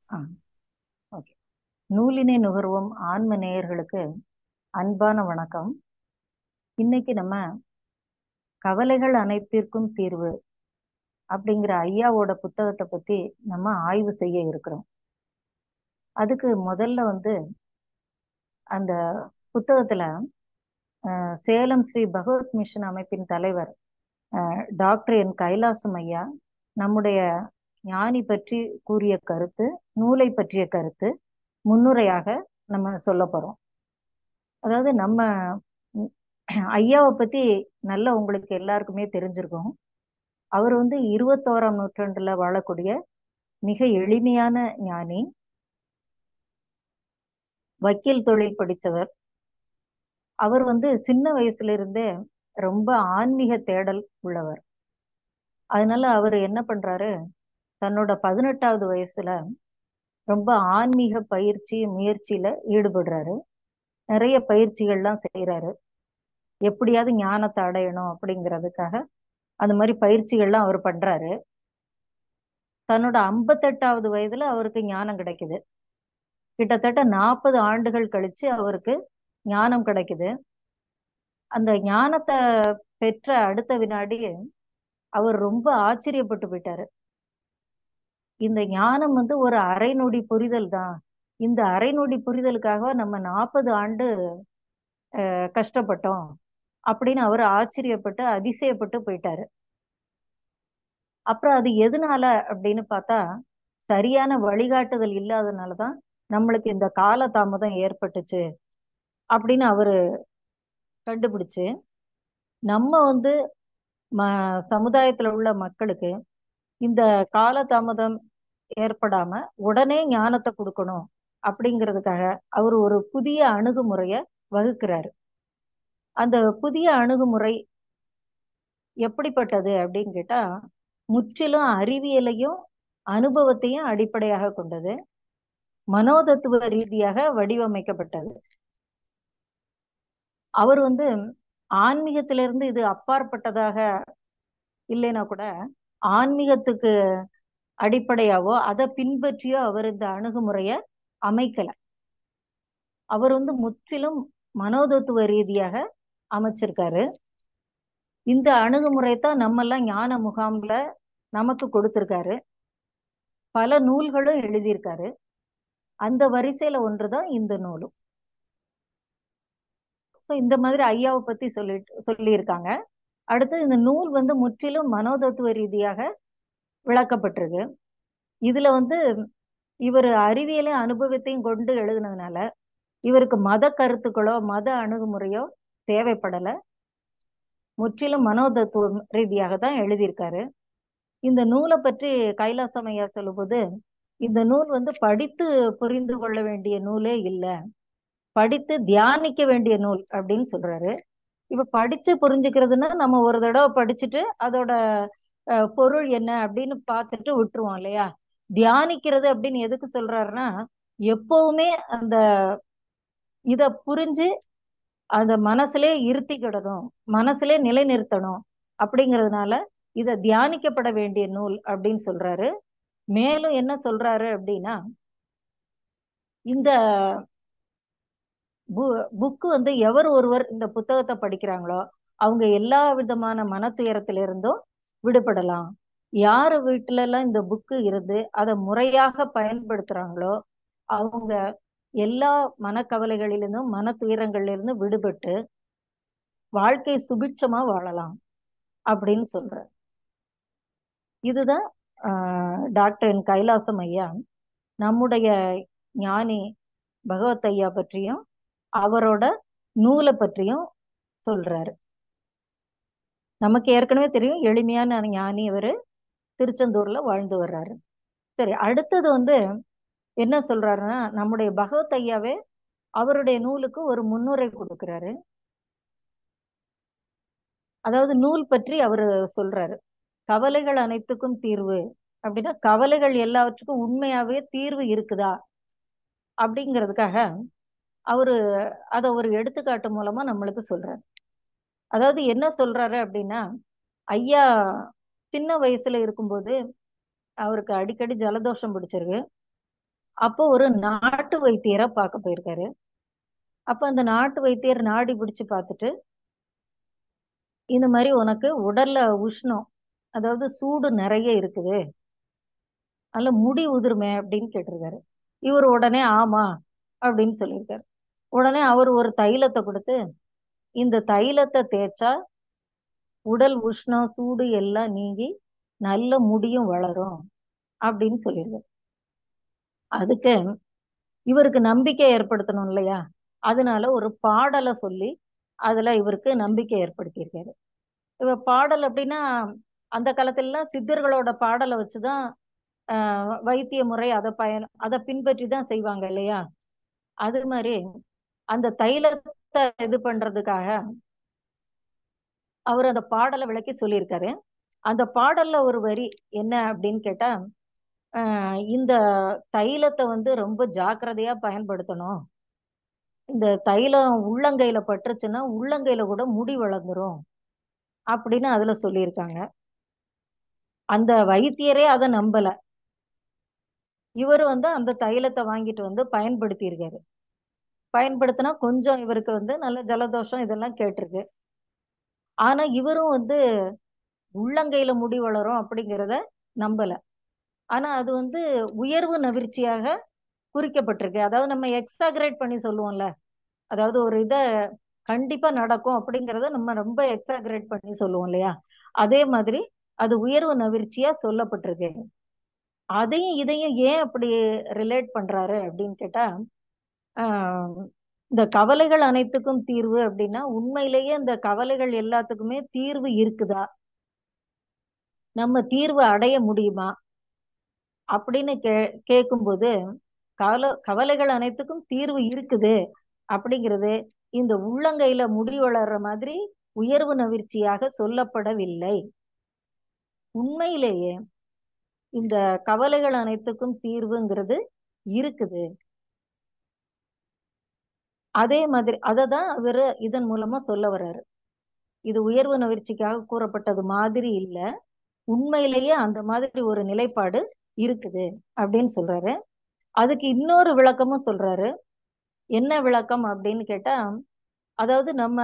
ஆ okay நூலினை நுகர்வோம் ஆன்ம நேயர்களுக்கு அன்பான வணக்கம் இன்னைக்கு நம்ம கவலைகள் அனைத்திற்கும் தீர்வு அப்படிங்கிற ஐயாவோட புத்தகத்தை பத்தி நம்ம ஆய்வு செய்ய இருக்கிறோம் அதுக்கு முதல்ல வந்து அந்த புத்தகத்துல அஹ், சேலம் ஸ்ரீ பகவத் மிஷன் அமைப்பின் தலைவர் அஹ், டாக்டர் என் கைலாசம் ஐயா நம்முடைய ஞானி பற்றி கூறிய கருத்து நூலை பற்றிய கருத்து முன்னுரையாக நம்ம சொல்ல போறோம் அதாவது நம்ம ம், ஐயாவை பத்தி நல்லா உங்களுக்கு எல்லாருக்குமே தெரிஞ்சிருக்கும் அவர் வந்து இருபத்தோராம் நூற்றாண்டுல வாழக்கூடிய மிக எளிமையான ஞானி வக்கீல் தொழில் படித்தவர் அவர் வந்து சின்ன வயசுல இருந்தே ரொம்ப ஆன்மீக தேடல் உள்ளவர் அதனால அவர் என்ன பண்றாரு தன்னோட பதினெட்டாவது வயசுல ரொம்ப ஆன்மீக பயிற்சி முயற்சியில ஈடுபடுறாரு நிறைய பயிற்சிகள்லாம் செய்யறாரு எப்படியாவது ஞானத்தை அடையணும் அப்படிங்கிறதுக்காக அந்த மாதிரி பயிற்சிகள்லாம் அவர் பண்றாரு தன்னோட ஐம்பத்தெட்டாவது வயதுல அவருக்கு ஞானம் கிடைக்குது கிட்டத்தட்ட நாற்பது ஆண்டுகள் கழிச்சு அவருக்கு ஞானம் கிடைக்குது அந்த ஞானத்தை பெற்ற அடுத்த வினாடி அவர் ரொம்ப ஆச்சரியப்பட்டு போயிட்டாரு இந்த ஞானம் வந்து ஒரு அரை நொடி புரிதல் தான் இந்த அரை நொடி புரிதலுக்காக நம்ம நாற்பது ஆண்டு அஹ், கஷ்டப்பட்டோம் அப்படின்னு அவர் ஆச்சரியப்பட்டு அதிசயப்பட்டு போயிட்டாரு அப்புறம் அது எதனால அப்படின்னு பார்த்தா சரியான வழிகாட்டுதல் இல்லாதனாலதான் நம்மளுக்கு இந்த கால தாமதம் ஏற்பட்டுச்சு அப்படின்னு அவரு கண்டுபிடிச்சு நம்ம வந்து ம சமுதாயத்துல உள்ள மக்களுக்கு இந்த கால தாமதம் ஏற்படாம உடனே ஞானத்தை கொடுக்கணும் அப்படிங்கிறதுக்காக அவர் ஒரு புதிய அணுகுமுறைய வகுக்கிறாரு அந்த புதிய அணுகுமுறை எப்படிப்பட்டது அப்படின்னு கேட்டா முற்றிலும் அறிவியலையும் அனுபவத்தையும் அடிப்படையாக கொண்டது மனோதத்துவ ரீதியாக வடிவமைக்கப்பட்டது அவர் வந்து ஆன்மீகத்திலிருந்து இது அப்பாற்பட்டதாக இல்லைன்னா கூட ஆன்மீகத்துக்கு அடிப்படையாவோ அதை பின்பற்றியோ அவர் இந்த அணுகுமுறைய அமைக்கல அவர் வந்து முற்றிலும் மனோதத்துவ ரீதியாக அமைச்சிருக்காரு இந்த அணுகுமுறை தான் நம்மெல்லாம் ஞான முகாம்ல நமக்கு கொடுத்திருக்காரு பல நூல்களும் எழுதியிருக்காரு அந்த வரிசையில ஒன்றுதான் இந்த நூலும் ஸோ இந்த மாதிரி ஐயாவை பத்தி சொல்லிட்டு சொல்லியிருக்காங்க அடுத்து இந்த நூல் வந்து முற்றிலும் மனோதத்துவ ரீதியாக விளக்கப்பட்டிருக்கு இதுல வந்து இவர் அறிவியலையும் அனுபவத்தையும் கொண்டு எழுதுனதுனால இவருக்கு மத கருத்துக்களோ மத அணுகுமுறையோ தேவைப்படல முற்றிலும் மனோதத்துவம் ரீதியாக தான் எழுதியிருக்காரு இந்த நூலை பற்றி கைலாசம் ஐயா சொல்லும்போது இந்த நூல் வந்து படித்து புரிந்து கொள்ள வேண்டிய நூலே இல்லை படித்து தியானிக்க வேண்டிய நூல் அப்படின்னு சொல்றாரு இப்ப படிச்சு புரிஞ்சுக்கிறதுன்னா நம்ம ஒரு தடவை படிச்சுட்டு அதோட அஹ், பொருள் என்ன அப்படின்னு பார்த்துட்டு விட்டுருவோம் இல்லையா தியானிக்கிறது அப்படின்னு எதுக்கு சொல்றாருன்னா எப்பவுமே அந்த இத புரிஞ்சு அந்த மனசுலே இருத்திக்கிடணும் மனசுலே நிலைநிறுத்தணும் அப்படிங்கிறதுனால இத தியானிக்கப்பட வேண்டிய நூல் அப்படின்னு சொல்றாரு மேலும் என்ன சொல்றாரு அப்படின்னா இந்த புக்கு வந்து எவர் ஒருவர் இந்த புத்தகத்தை படிக்கிறாங்களோ அவங்க எல்லா விதமான மன துயரத்திலிருந்தும் விடுபடலாம் யார் வீட்டுல எல்லாம் இந்த புக்கு இருந்து அதை முறையாக பயன்படுத்துறாங்களோ அவங்க எல்லா மனக்கவலைகளிலிருந்தும் மன துயரங்களிலிருந்தும் விடுபட்டு வாழ்க்கை சுபிட்சமா வாழலாம் அப்படின்னு சொல்ற இதுதான் ஆஹ், டாக்டர் என் கைலாசம் ஐயா நம்முடைய ஞானி பகவத் ஐயா பற்றியும் அவரோட நூலை பற்றியும் சொல்றாரு நமக்கு ஏற்கனவே தெரியும் எளிமையான ஞானி இவரு திருச்செந்தூர்ல வாழ்ந்து வர்றாரு சரி அடுத்தது வந்து என்ன சொல்றாருன்னா நம்முடைய பகவத் ஐயாவே அவருடைய நூலுக்கு ஒரு முன்னுரை கொடுக்கிறாரு அதாவது நூல் பற்றி அவரு சொல்றாரு கவலைகள் அனைத்துக்கும் தீர்வு அப்படின்னா கவலைகள் எல்லாவற்றுக்கும் உண்மையாவே தீர்வு இருக்குதா அப்படிங்கிறதுக்காக அவரு அதை ஒரு எடுத்துக்காட்டு மூலமா நம்மளுக்கு சொல்றாரு அதாவது என்ன சொல்றாரு அப்படின்னா ஐயா சின்ன வயசுல இருக்கும்போது அவருக்கு அடிக்கடி ஜலதோஷம் பிடிச்சிருக்கு அப்போ ஒரு நாட்டு வைத்தியரை பார்க்க போயிருக்காரு அப்ப அந்த நாட்டு வைத்தியர் நாடி பிடிச்சு பார்த்துட்டு இந்த மாதிரி உனக்கு உடல்ல உஷ்ணம் அதாவது சூடு நிறைய இருக்குது அதுல முடி உதிருமே அப்படின்னு கேட்டிருக்காரு இவர் உடனே ஆமா அப்படின்னு சொல்லியிருக்காரு உடனே அவர் ஒரு தைலத்தை கொடுத்து இந்த தைலத்தை தேய்ச்சா உடல் உஷ்ணம் சூடு எல்லாம் நீங்கி நல்ல முடியும் வளரும் அப்படின்னு சொல்லியிருக்காரு அதுக்கு இவருக்கு நம்பிக்கை ஏற்படுத்தணும் இல்லையா அதனால ஒரு பாடலை சொல்லி அதுல இவருக்கு நம்பிக்கை ஏற்படுத்தியிருக்காரு இவ பாடல் அப்படின்னா அந்த காலத்துலலாம் சித்தர்களோட பாடலை வச்சுதான் ஆஹ் வைத்திய முறை அதை பயன் அதை பின்பற்றி தான் செய்வாங்க இல்லையா அது மாதிரி அந்த தைலத்தை இது பண்றதுக்காக அவர் அந்த பாடலை விளக்கி சொல்லியிருக்காரு அந்த பாடல்ல ஒரு வரி என்ன அப்படின்னு கேட்டா ஆஹ் இந்த தைலத்தை வந்து ரொம்ப ஜாக்கிரதையா பயன்படுத்தணும் இந்த தைலம் உள்ளங்கையில பட்டுருச்சுன்னா உள்ளங்கையில கூட முடி வளர்ந்துரும் அப்படின்னு அதுல சொல்லியிருக்காங்க அந்த வைத்தியரே அதை நம்பல இவர் வந்து அந்த தைலத்தை வாங்கிட்டு வந்து பயன்படுத்தி இருக்காரு பயன்படுத்தினா கொஞ்சம் இவருக்கு வந்து நல்ல ஜலதோஷம் இதெல்லாம் கேட்டிருக்கு ஆனா இவரும் வந்து உள்ளங்கையில முடி வளரும் அப்படிங்கிறத நம்பல ஆனா அது வந்து உயர்வு நவிர்ச்சியாக குறிக்கப்பட்டிருக்கு அதாவது நம்ம எக்ஸாகரேட் பண்ணி சொல்லுவோம்ல அதாவது ஒரு இத கண்டிப்பா நடக்கும் அப்படிங்கிறத நம்ம ரொம்ப எக்ஸாகரேட் பண்ணி சொல்லுவோம் இல்லையா அதே மாதிரி அது உயர்வு நவிர்ச்சியா சொல்லப்பட்டிருக்கு அதையும் இதையும் ஏன் அப்படி ரிலேட் பண்றாரு அப்படின்னு கேட்டா ஆஹ் இந்த கவலைகள் அனைத்துக்கும் தீர்வு அப்படின்னா உண்மையிலேயே இந்த கவலைகள் எல்லாத்துக்குமே தீர்வு இருக்குதா நம்ம தீர்வு அடைய முடியுமா அப்படின்னு கே கேட்கும்போது கவலை கவலைகள் அனைத்துக்கும் தீர்வு இருக்குது அப்படிங்கிறது இந்த உள்ளங்கையில முடி வளர்ற மாதிரி உயர்வு நவிர்ச்சியாக சொல்லப்படவில்லை உண்மையிலேயே இந்த கவலைகள் அனைத்துக்கும் தீர்வுங்கிறது இருக்குது அதே மாதிரி அதை தான் அவரு இதன் மூலமா சொல்ல வர்றாரு இது உயர்வு நவிர்ச்சிக்காக கூறப்பட்டது மாதிரி இல்ல உண்மையிலேயே அந்த மாதிரி ஒரு நிலைப்பாடு இருக்குது அப்படின்னு சொல்றாரு அதுக்கு இன்னொரு விளக்கமும் சொல்றாரு என்ன விளக்கம் அப்படின்னு கேட்டா அதாவது நம்ம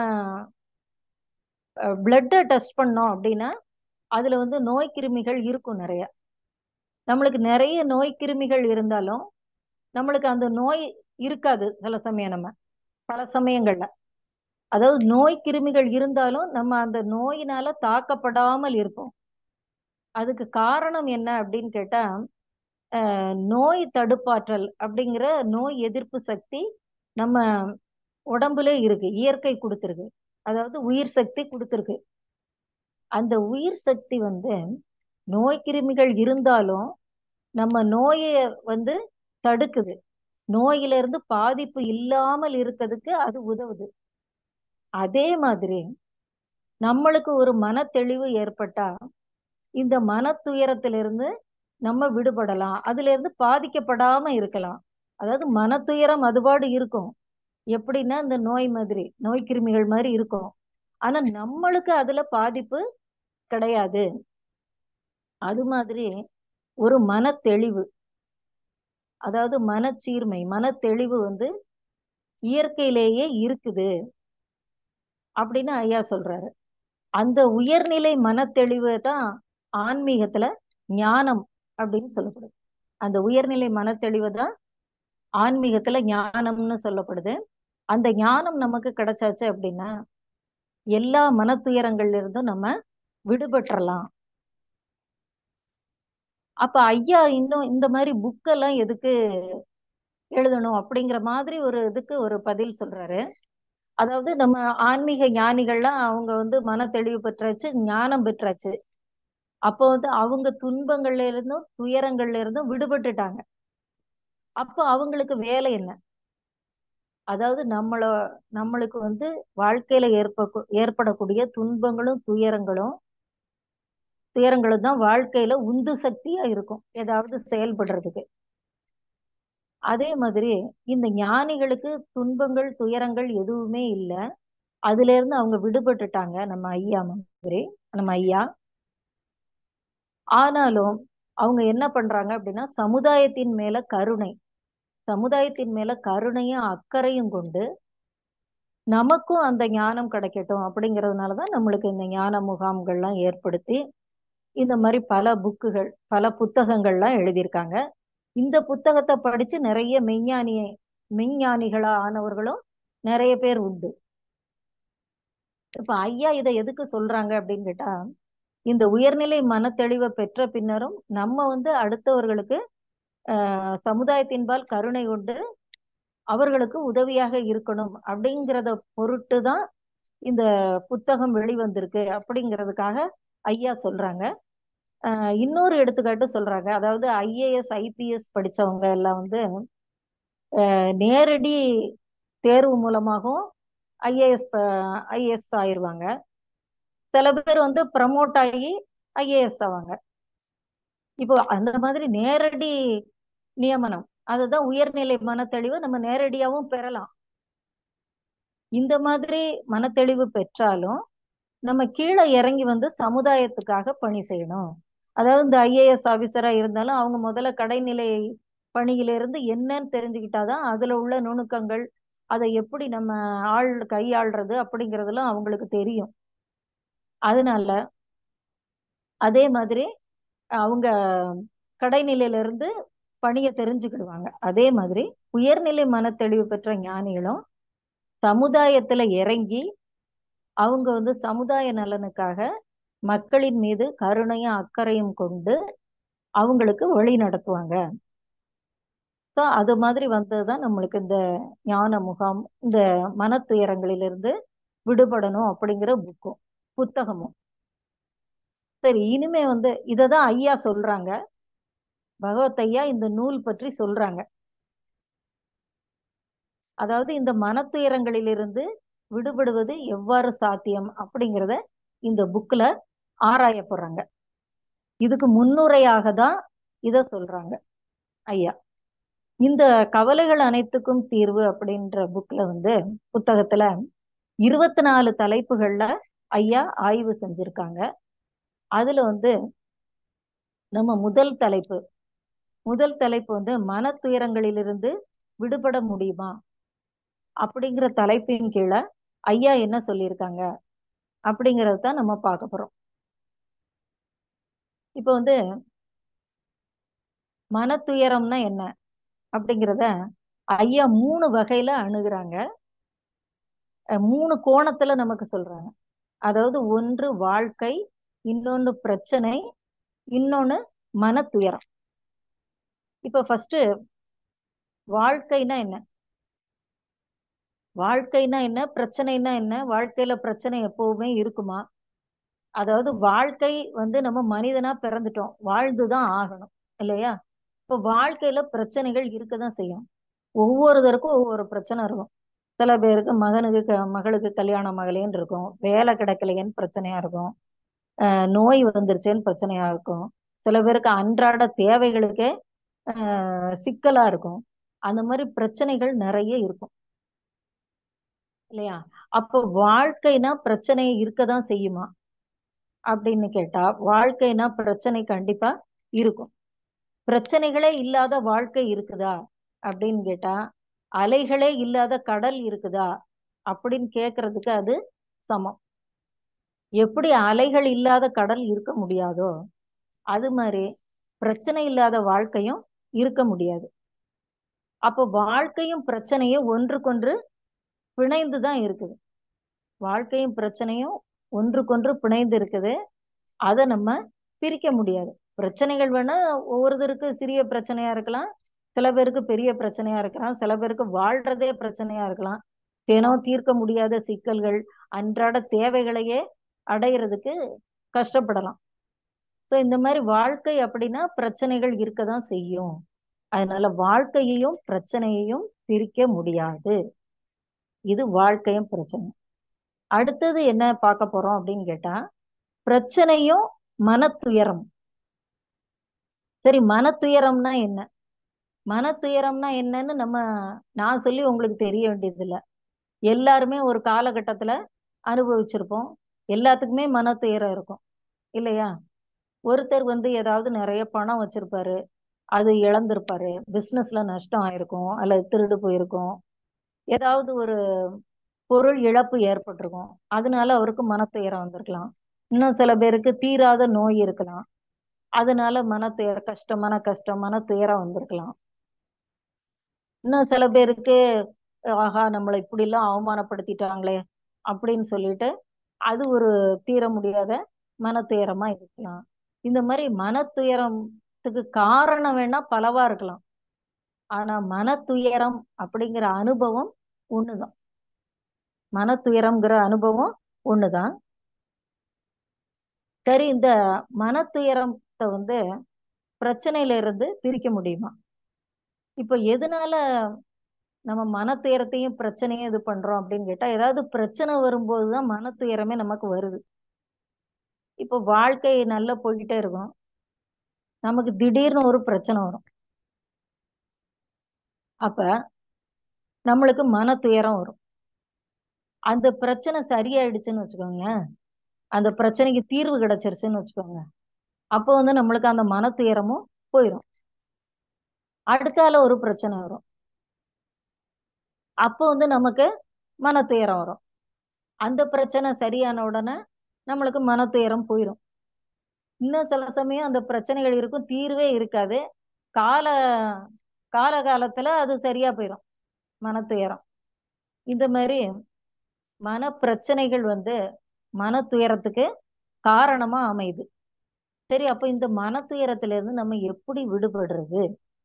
பிளட்டை டெஸ்ட் பண்ணோம் அப்படின்னா அதுல வந்து நோய் கிருமிகள் இருக்கும் நிறைய நம்மளுக்கு நிறைய நோய் கிருமிகள் இருந்தாலும் நம்மளுக்கு அந்த நோய் இருக்காது சில சமயம் நம்ம பல சமயங்கள்ல அதாவது நோய் கிருமிகள் இருந்தாலும் நம்ம அந்த நோயினால தாக்கப்படாமல் இருப்போம் அதுக்கு காரணம் என்ன அப்படின்னு கேட்டா நோய் தடுப்பாற்றல் அப்படிங்கிற நோய் எதிர்ப்பு சக்தி நம்ம உடம்புல இருக்கு இயற்கை கொடுத்துருக்கு அதாவது உயிர் சக்தி கொடுத்துருக்கு அந்த உயிர் சக்தி வந்து நோய் கிருமிகள் இருந்தாலும் நம்ம நோயை வந்து தடுக்குது நோயிலிருந்து பாதிப்பு இல்லாமல் இருக்கிறதுக்கு அது உதவுது அதே மாதிரி நம்மளுக்கு ஒரு மன தெளிவு ஏற்பட்டா இந்த மன துயரத்திலிருந்து நம்ம விடுபடலாம் அதுல இருந்து பாதிக்கப்படாம இருக்கலாம் அதாவது மன துயரம் அதுபாடு இருக்கும் எப்படின்னா இந்த நோய் மாதிரி நோய் கிருமிகள் மாதிரி இருக்கும் ஆனா நம்மளுக்கு அதுல பாதிப்பு கிடையாது அது மாதிரி ஒரு மன தெளிவு அதாவது மனச்சீர்மை மன தெளிவு வந்து இயற்கையிலேயே இருக்குது அப்படின்னு ஐயா சொல்றாரு அந்த உயர்நிலை மனத்தெளிவு தான் ஆன்மீகத்துல ஞானம் அப்படின்னு சொல்லப்படுது அந்த உயர்நிலை மனத்தெளிவு தான் ஆன்மீகத்துல ஞானம்னு சொல்லப்படுது அந்த ஞானம் நமக்கு கிடைச்சாச்சு அப்படின்னா எல்லா மனத்துயரங்கள்ல இருந்தும் நம்ம விடுபட்டுறலாம் அப்ப ஐயா இன்னும் இந்த மாதிரி புக்கெல்லாம் எதுக்கு எழுதணும் அப்படிங்கிற மாதிரி ஒரு இதுக்கு ஒரு பதில் சொல்றாரு அதாவது நம்ம ஆன்மீக ஞானிகள்லாம் அவங்க வந்து மன தெளிவு பெற்றாச்சு ஞானம் பெற்றாச்சு அப்போ வந்து அவங்க துன்பங்கள்ல இருந்தும் துயரங்கள்ல இருந்தும் விடுபட்டுட்டாங்க அப்போ அவங்களுக்கு வேலை என்ன அதாவது நம்மள நம்மளுக்கு வந்து வாழ்க்கையில ஏற்ப ஏற்படக்கூடிய துன்பங்களும் துயரங்களும் துயரங்களும் தான் வாழ்க்கையில உந்து சக்தியா இருக்கும் ஏதாவது செயல்படுறதுக்கு அதே மாதிரி இந்த ஞானிகளுக்கு துன்பங்கள் துயரங்கள் எதுவுமே இல்லை அதுல இருந்து அவங்க விடுபட்டுட்டாங்க நம்ம ஐயா மாதிரி நம்ம ஐயா ஆனாலும் அவங்க என்ன பண்றாங்க அப்படின்னா சமுதாயத்தின் மேல கருணை சமுதாயத்தின் மேல கருணையும் அக்கறையும் கொண்டு நமக்கும் அந்த ஞானம் கிடைக்கட்டும் அப்படிங்கிறதுனாலதான் நம்மளுக்கு இந்த ஞான முகாம்கள்லாம் ஏற்படுத்தி இந்த மாதிரி பல புக்குகள் பல புத்தகங்கள்லாம் எழுதியிருக்காங்க இந்த புத்தகத்தை படிச்சு நிறைய மெய்ஞானி மெய்ஞானிகளா ஆனவர்களும் நிறைய பேர் உண்டு இப்ப ஐயா இதை எதுக்கு சொல்றாங்க அப்படின்னு கேட்டா இந்த உயர்நிலை மனத்தெளிவை பெற்ற பின்னரும் நம்ம வந்து அடுத்தவர்களுக்கு ஆஹ் சமுதாயத்தின்பால் கருணை கொண்டு அவர்களுக்கு உதவியாக இருக்கணும் அப்படிங்கிறத பொருட்டு தான் இந்த புத்தகம் வெளிவந்திருக்கு அப்படிங்கிறதுக்காக ஐயா சொல்றாங்க ஆஹ் இன்னொரு எடுத்துக்காட்டு சொல்றாங்க அதாவது ஐஏஎஸ் ஐபிஎஸ் படிச்சவங்க எல்லாம் வந்து ஆஹ் நேரடி தேர்வு மூலமாகவும் ஐஏஎஸ் ஐஏஎஸ் ஆயிருவாங்க சில பேர் வந்து ப்ரமோட் ஆகி ஐஏஎஸ் ஆவாங்க இப்போ அந்த மாதிரி நேரடி நியமனம் அதுதான் உயர்நிலை மனத்தெளிவு நம்ம நேரடியாகவும் பெறலாம் இந்த மாதிரி மனத்தெளிவு பெற்றாலும் நம்ம கீழே இறங்கி வந்து சமுதாயத்துக்காக பணி செய்யணும் அதாவது இந்த ஐஏஎஸ் ஆபீசரா இருந்தாலும் அவங்க முதல்ல கடைநிலை பணியிலிருந்து என்னன்னு தெரிஞ்சுக்கிட்டாதான் அதுல உள்ள நுணுக்கங்கள் அதை எப்படி நம்ம ஆள் கையாள்றது அப்படிங்கிறதுலாம் அவங்களுக்கு தெரியும் அதனால அதே மாதிரி அவங்க கடைநிலையில இருந்து பணியை தெரிஞ்சுக்கிடுவாங்க அதே மாதிரி உயர்நிலை மனத்தெளிவு பெற்ற ஞானிகளும் சமுதாயத்துல இறங்கி அவங்க வந்து சமுதாய நலனுக்காக மக்களின் மீது கருணையும் அக்கறையும் கொண்டு அவங்களுக்கு வழி நடத்துவாங்க ஸோ அது மாதிரி வந்ததுதான் நம்மளுக்கு இந்த ஞான முகாம் இந்த மன துயரங்களிலிருந்து விடுபடணும் அப்படிங்கிற புக்கும் புத்தகமும் சரி இனிமே வந்து இததான் ஐயா சொல்றாங்க பகவத் ஐயா இந்த நூல் பற்றி சொல்றாங்க அதாவது இந்த மனத்துயரங்களிலிருந்து விடுபடுவது எவ்வாறு சாத்தியம் அப்படிங்கிறத இந்த புக்ல ஆராயப்படுறாங்க இதுக்கு முன்னுரையாக தான் இத சொல்றாங்க ஐயா இந்த கவலைகள் அனைத்துக்கும் தீர்வு அப்படின்ற புக்ல வந்து புத்தகத்துல இருபத்தி நாலு தலைப்புகள்ல ஐயா ஆய்வு செஞ்சிருக்காங்க அதுல வந்து நம்ம முதல் தலைப்பு முதல் தலைப்பு வந்து மன துயரங்களிலிருந்து விடுபட முடியுமா அப்படிங்கிற தலைப்பின் கீழே ஐயா என்ன சொல்லியிருக்காங்க அப்படிங்கறது தான் நம்ம பார்க்க போறோம் இப்போ வந்து மன துயரம்னா என்ன அப்படிங்கிறத ஐயா மூணு வகையில அணுகுறாங்க மூணு கோணத்துல நமக்கு சொல்றாங்க அதாவது ஒன்று வாழ்க்கை இன்னொன்னு பிரச்சனை இன்னொன்னு மன துயரம் இப்ப ஃபர்ஸ்ட் வாழ்க்கைனா என்ன வாழ்க்கைனா என்ன பிரச்சனைனா என்ன வாழ்க்கையில பிரச்சனை எப்பவுமே இருக்குமா அதாவது வாழ்க்கை வந்து நம்ம மனிதனா பிறந்துட்டோம் வாழ்ந்துதான் ஆகணும் இல்லையா இப்ப வாழ்க்கையில பிரச்சனைகள் இருக்கதான் செய்யும் ஒவ்வொருத்தருக்கும் ஒவ்வொரு பிரச்சனை இருக்கும் சில பேருக்கு மகனுக்கு மகளுக்கு கல்யாணம் மகளேன்னு இருக்கும் வேலை கிடைக்கலையேன்னு பிரச்சனையா இருக்கும் நோய் வந்துருச்சேன்னு பிரச்சனையா இருக்கும் சில பேருக்கு அன்றாட தேவைகளுக்கே சிக்கலா இருக்கும் அந்த மாதிரி பிரச்சனைகள் நிறைய இருக்கும் இல்லையா அப்போ வாழ்க்கைனா பிரச்சனை இருக்கதான் செய்யுமா அப்படின்னு கேட்டா வாழ்க்கைனா பிரச்சனை கண்டிப்பா இருக்கும் பிரச்சனைகளே இல்லாத வாழ்க்கை இருக்குதா அப்படின்னு கேட்டா அலைகளே இல்லாத கடல் இருக்குதா அப்படின்னு கேக்குறதுக்கு அது சமம் எப்படி அலைகள் இல்லாத கடல் இருக்க முடியாதோ அது மாதிரி பிரச்சனை இல்லாத வாழ்க்கையும் இருக்க முடியாது அப்போ வாழ்க்கையும் பிரச்சனையும் ஒன்றுக்கொன்று பிணைந்து தான் இருக்குது வாழ்க்கையும் பிரச்சனையும் ஒன்றுக்கொன்று பிணைந்து இருக்குது அதை நம்ம பிரிக்க முடியாது பிரச்சனைகள் வேணா ஒவ்வொருத்தருக்கு சிறிய பிரச்சனையா இருக்கலாம் சில பேருக்கு பெரிய பிரச்சனையா இருக்கலாம் சில பேருக்கு வாழ்றதே பிரச்சனையா இருக்கலாம் தினம் தீர்க்க முடியாத சிக்கல்கள் அன்றாட தேவைகளையே அடையிறதுக்கு கஷ்டப்படலாம் ஸோ இந்த மாதிரி வாழ்க்கை அப்படின்னா பிரச்சனைகள் இருக்கதான் செய்யும் அதனால வாழ்க்கையையும் பிரச்சனையையும் பிரிக்க முடியாது இது வாழ்க்கையும் பிரச்சனை அடுத்தது என்ன பார்க்க போறோம் அப்படின்னு கேட்டா பிரச்சனையும் மனத்துயரம் சரி மனத்துயரம்னா என்ன மனத்துயரம்னா என்னன்னு நம்ம நான் சொல்லி உங்களுக்கு தெரிய வேண்டியது இல்லை எல்லாருமே ஒரு காலகட்டத்துல அனுபவிச்சிருப்போம் எல்லாத்துக்குமே மனத்துயரம் இருக்கும் இல்லையா ஒருத்தர் வந்து ஏதாவது நிறைய பணம் வச்சிருப்பாரு அது இழந்திருப்பாரு பிசினஸ்ல நஷ்டம் ஆயிருக்கும் அல்லது திருடு போயிருக்கும் ஏதாவது ஒரு பொருள் இழப்பு ஏற்பட்டிருக்கும் அதனால அவருக்கு மனத்துயரம் வந்திருக்கலாம் இன்னும் சில பேருக்கு தீராத நோய் இருக்கலாம் அதனால மனத்துயர கஷ்டம் மன கஷ்டம் மன துயரம் வந்திருக்கலாம் இன்னும் சில பேருக்கு ஆஹா நம்மளை இப்படி எல்லாம் அவமானப்படுத்திட்டாங்களே அப்படின்னு சொல்லிட்டு அது ஒரு தீர முடியாத மன துயரமா இருக்கலாம் இந்த மாதிரி மன துயரத்துக்கு காரணம் வேணா பலவா இருக்கலாம் ஆனா மன துயரம் அப்படிங்கிற அனுபவம் ஒண்ணுதான் மன துயரம்ங்கிற அனுபவம் ஒண்ணுதான் சரி இந்த மன துயரத்தை வந்து பிரச்சனையில இருந்து பிரிக்க முடியுமா இப்ப எதனால நம்ம மன துயரத்தையும் பிரச்சனையும் இது பண்றோம் அப்படின்னு கேட்டா ஏதாவது பிரச்சனை வரும்போதுதான் மன துயரமே நமக்கு வருது இப்போ வாழ்க்கை நல்லா போய்கிட்டே இருக்கும் நமக்கு திடீர்னு ஒரு பிரச்சனை வரும் அப்ப நம்மளுக்கு மன துயரம் வரும் அந்த பிரச்சனை சரியாயிடுச்சுன்னு வச்சுக்கோங்க அந்த பிரச்சனைக்கு தீர்வு கிடைச்சிருச்சுன்னு வச்சுக்கோங்க அப்போ வந்து நம்மளுக்கு அந்த மன துயரமும் போயிடும் அடுத்தால ஒரு பிரச்சனை வரும் அப்போ வந்து நமக்கு மன துயரம் வரும் அந்த பிரச்சனை சரியான உடனே நம்மளுக்கு மன துயரம் போயிடும் இன்னும் சில சமயம் அந்த பிரச்சனைகள் இருக்கும் தீர்வே இருக்காது கால கால காலத்துல அது சரியா போயிடும் மன துயரம் இந்த மாதிரி மன பிரச்சனைகள் வந்து மன துயரத்துக்கு காரணமா அமையுது சரி அப்ப இந்த மன துயரத்துல இருந்து நம்ம எப்படி விடுபடுறது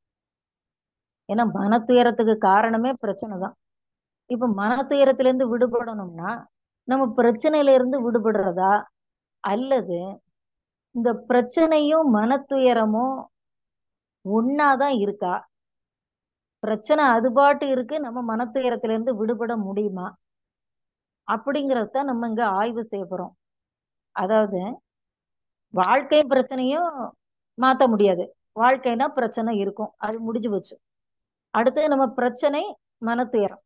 ஏன்னா மன துயரத்துக்கு காரணமே பிரச்சனை தான் இப்ப மன துயரத்துல இருந்து விடுபடணும்னா நம்ம பிரச்சனையில இருந்து விடுபடுறதா அல்லது இந்த பிரச்சனையும் மன துயரமும் ஒன்னாதான் இருக்கா பிரச்சனை அது பாட்டு இருக்கு நம்ம மன துயரத்துல இருந்து விடுபட முடியுமா அப்படிங்கறத நம்ம இங்க ஆய்வு செய்ய போறோம் அதாவது வாழ்க்கை பிரச்சனையும் மாத்த முடியாது வாழ்க்கைனா பிரச்சனை இருக்கும் அது முடிஞ்சு போச்சு அடுத்து நம்ம பிரச்சனை மனத்துயரம்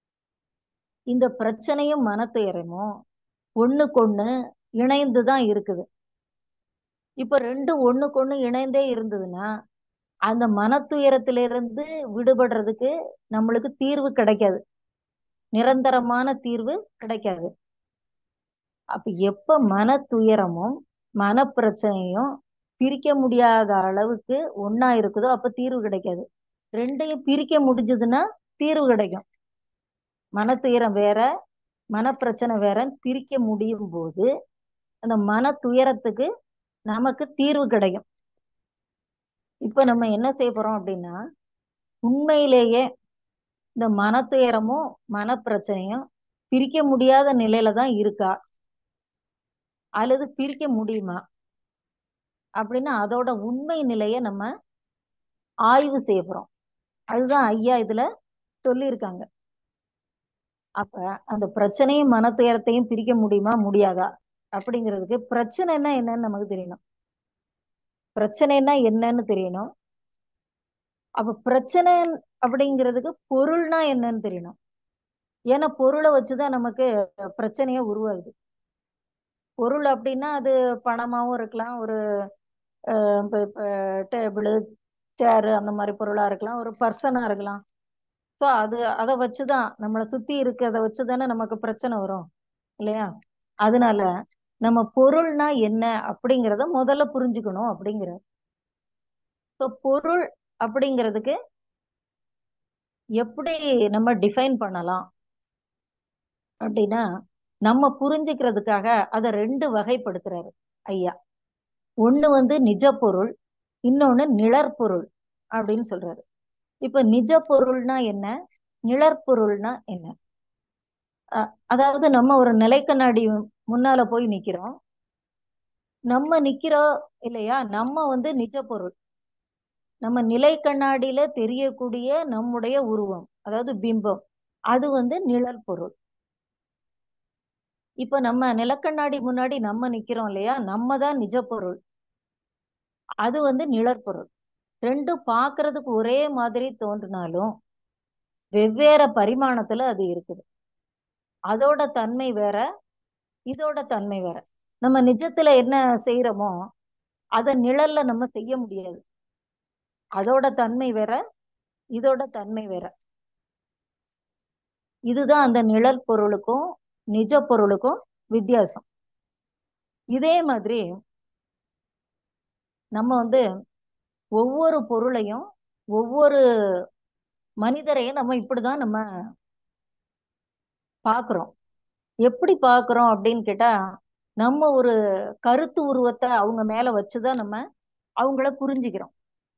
இந்த பிரச்சனையும் மனத்துயரமும் ஒண்ணுக்கொண்ணு இணைந்துதான் இருக்குது இப்ப ரெண்டு ஒண்ணுக்கொண்ணு இணைந்தே இருந்ததுன்னா அந்த மனத்துயரத்திலிருந்து விடுபடுறதுக்கு நம்மளுக்கு தீர்வு கிடைக்காது நிரந்தரமான தீர்வு கிடைக்காது அப்ப எப்ப மன துயரமும் மன பிரச்சனையும் பிரிக்க முடியாத அளவுக்கு ஒன்னா இருக்குதோ அப்ப தீர்வு கிடைக்காது ரெண்டையும் பிரிக்க முடிஞ்சதுன்னா தீர்வு கிடைக்கும் மன துயரம் வேற மனப்பிரச்சனை வேற பிரிக்க முடியும் போது அந்த மன துயரத்துக்கு நமக்கு தீர்வு கிடைக்கும் இப்ப நம்ம என்ன செய்ய போறோம் அப்படின்னா உண்மையிலேயே இந்த மன துயரமும் மனப்பிரச்சனையும் பிரிக்க முடியாத நிலையில தான் இருக்கா அல்லது பிரிக்க முடியுமா அப்படின்னா அதோட உண்மை நிலையை நம்ம ஆய்வு செய்ய போறோம் அதுதான் ஐயா இதுல சொல்லியிருக்காங்க அப்ப அந்த பிரச்சனையும் மன துயரத்தையும் பிரிக்க முடியுமா முடியாதா அப்படிங்கிறதுக்கு பிரச்சனைன்னா என்னன்னு நமக்கு தெரியணும் பிரச்சனைனா என்னன்னு தெரியணும் அப்ப பிரச்சனை அப்படிங்கிறதுக்கு பொருள்னா என்னன்னு தெரியணும் ஏன்னா பொருளை வச்சுதான் நமக்கு பிரச்சனையே உருவாகுது பொருள் அப்படின்னா அது பணமாவும் இருக்கலாம் ஒரு இப்போ டேபிள் சேரு அந்த மாதிரி பொருளா இருக்கலாம் ஒரு பர்சனா இருக்கலாம் ஸோ அது அதை வச்சுதான் நம்மளை சுத்தி இருக்கிறத வச்சுதானே நமக்கு பிரச்சனை வரும் இல்லையா அதனால நம்ம பொருள்னா என்ன அப்படிங்கிறத முதல்ல புரிஞ்சுக்கணும் அப்படிங்கிற ஸோ பொருள் அப்படிங்கிறதுக்கு எப்படி நம்ம டிஃபைன் பண்ணலாம் அப்படின்னா நம்ம புரிஞ்சுக்கிறதுக்காக அதை ரெண்டு வகைப்படுத்துறாரு ஐயா ஒண்ணு வந்து நிஜ பொருள் இன்னொன்னு நிழற்பொருள் அப்படின்னு சொல்றாரு இப்ப நிஜ பொருள்னா என்ன நிழற்பொருள்னா என்ன அதாவது நம்ம ஒரு நிலைக்கண்ணாடி முன்னால போய் நிக்கிறோம் நம்ம நிக்கிறோம் இல்லையா நம்ம வந்து நிஜ பொருள் நம்ம நிலை கண்ணாடியில தெரியக்கூடிய நம்முடைய உருவம் அதாவது பிம்பம் அது வந்து நிழல் பொருள் இப்ப நம்ம நிலக்கண்ணாடி முன்னாடி நம்ம நிக்கிறோம் இல்லையா நம்ம தான் நிஜ பொருள் அது வந்து நிழற்பொருள் ரெண்டும் பார்க்கறதுக்கு ஒரே மாதிரி தோன்றினாலும் வெவ்வேறு பரிமாணத்துல அது இருக்குது அதோட தன்மை வேற இதோட தன்மை வேற நம்ம நிஜத்துல என்ன செய்யறோமோ அதை நிழல்ல நம்ம செய்ய முடியாது அதோட தன்மை வேற இதோட தன்மை வேற இதுதான் அந்த நிழல் பொருளுக்கும் நிஜ பொருளுக்கும் வித்தியாசம் இதே மாதிரி நம்ம வந்து ஒவ்வொரு பொருளையும் ஒவ்வொரு மனிதரையும் நம்ம இப்படிதான் நம்ம பார்க்கிறோம் எப்படி பார்க்கிறோம் அப்படின்னு கேட்டா நம்ம ஒரு கருத்து உருவத்தை அவங்க மேல வச்சுதான் நம்ம அவங்கள புரிஞ்சுக்கிறோம்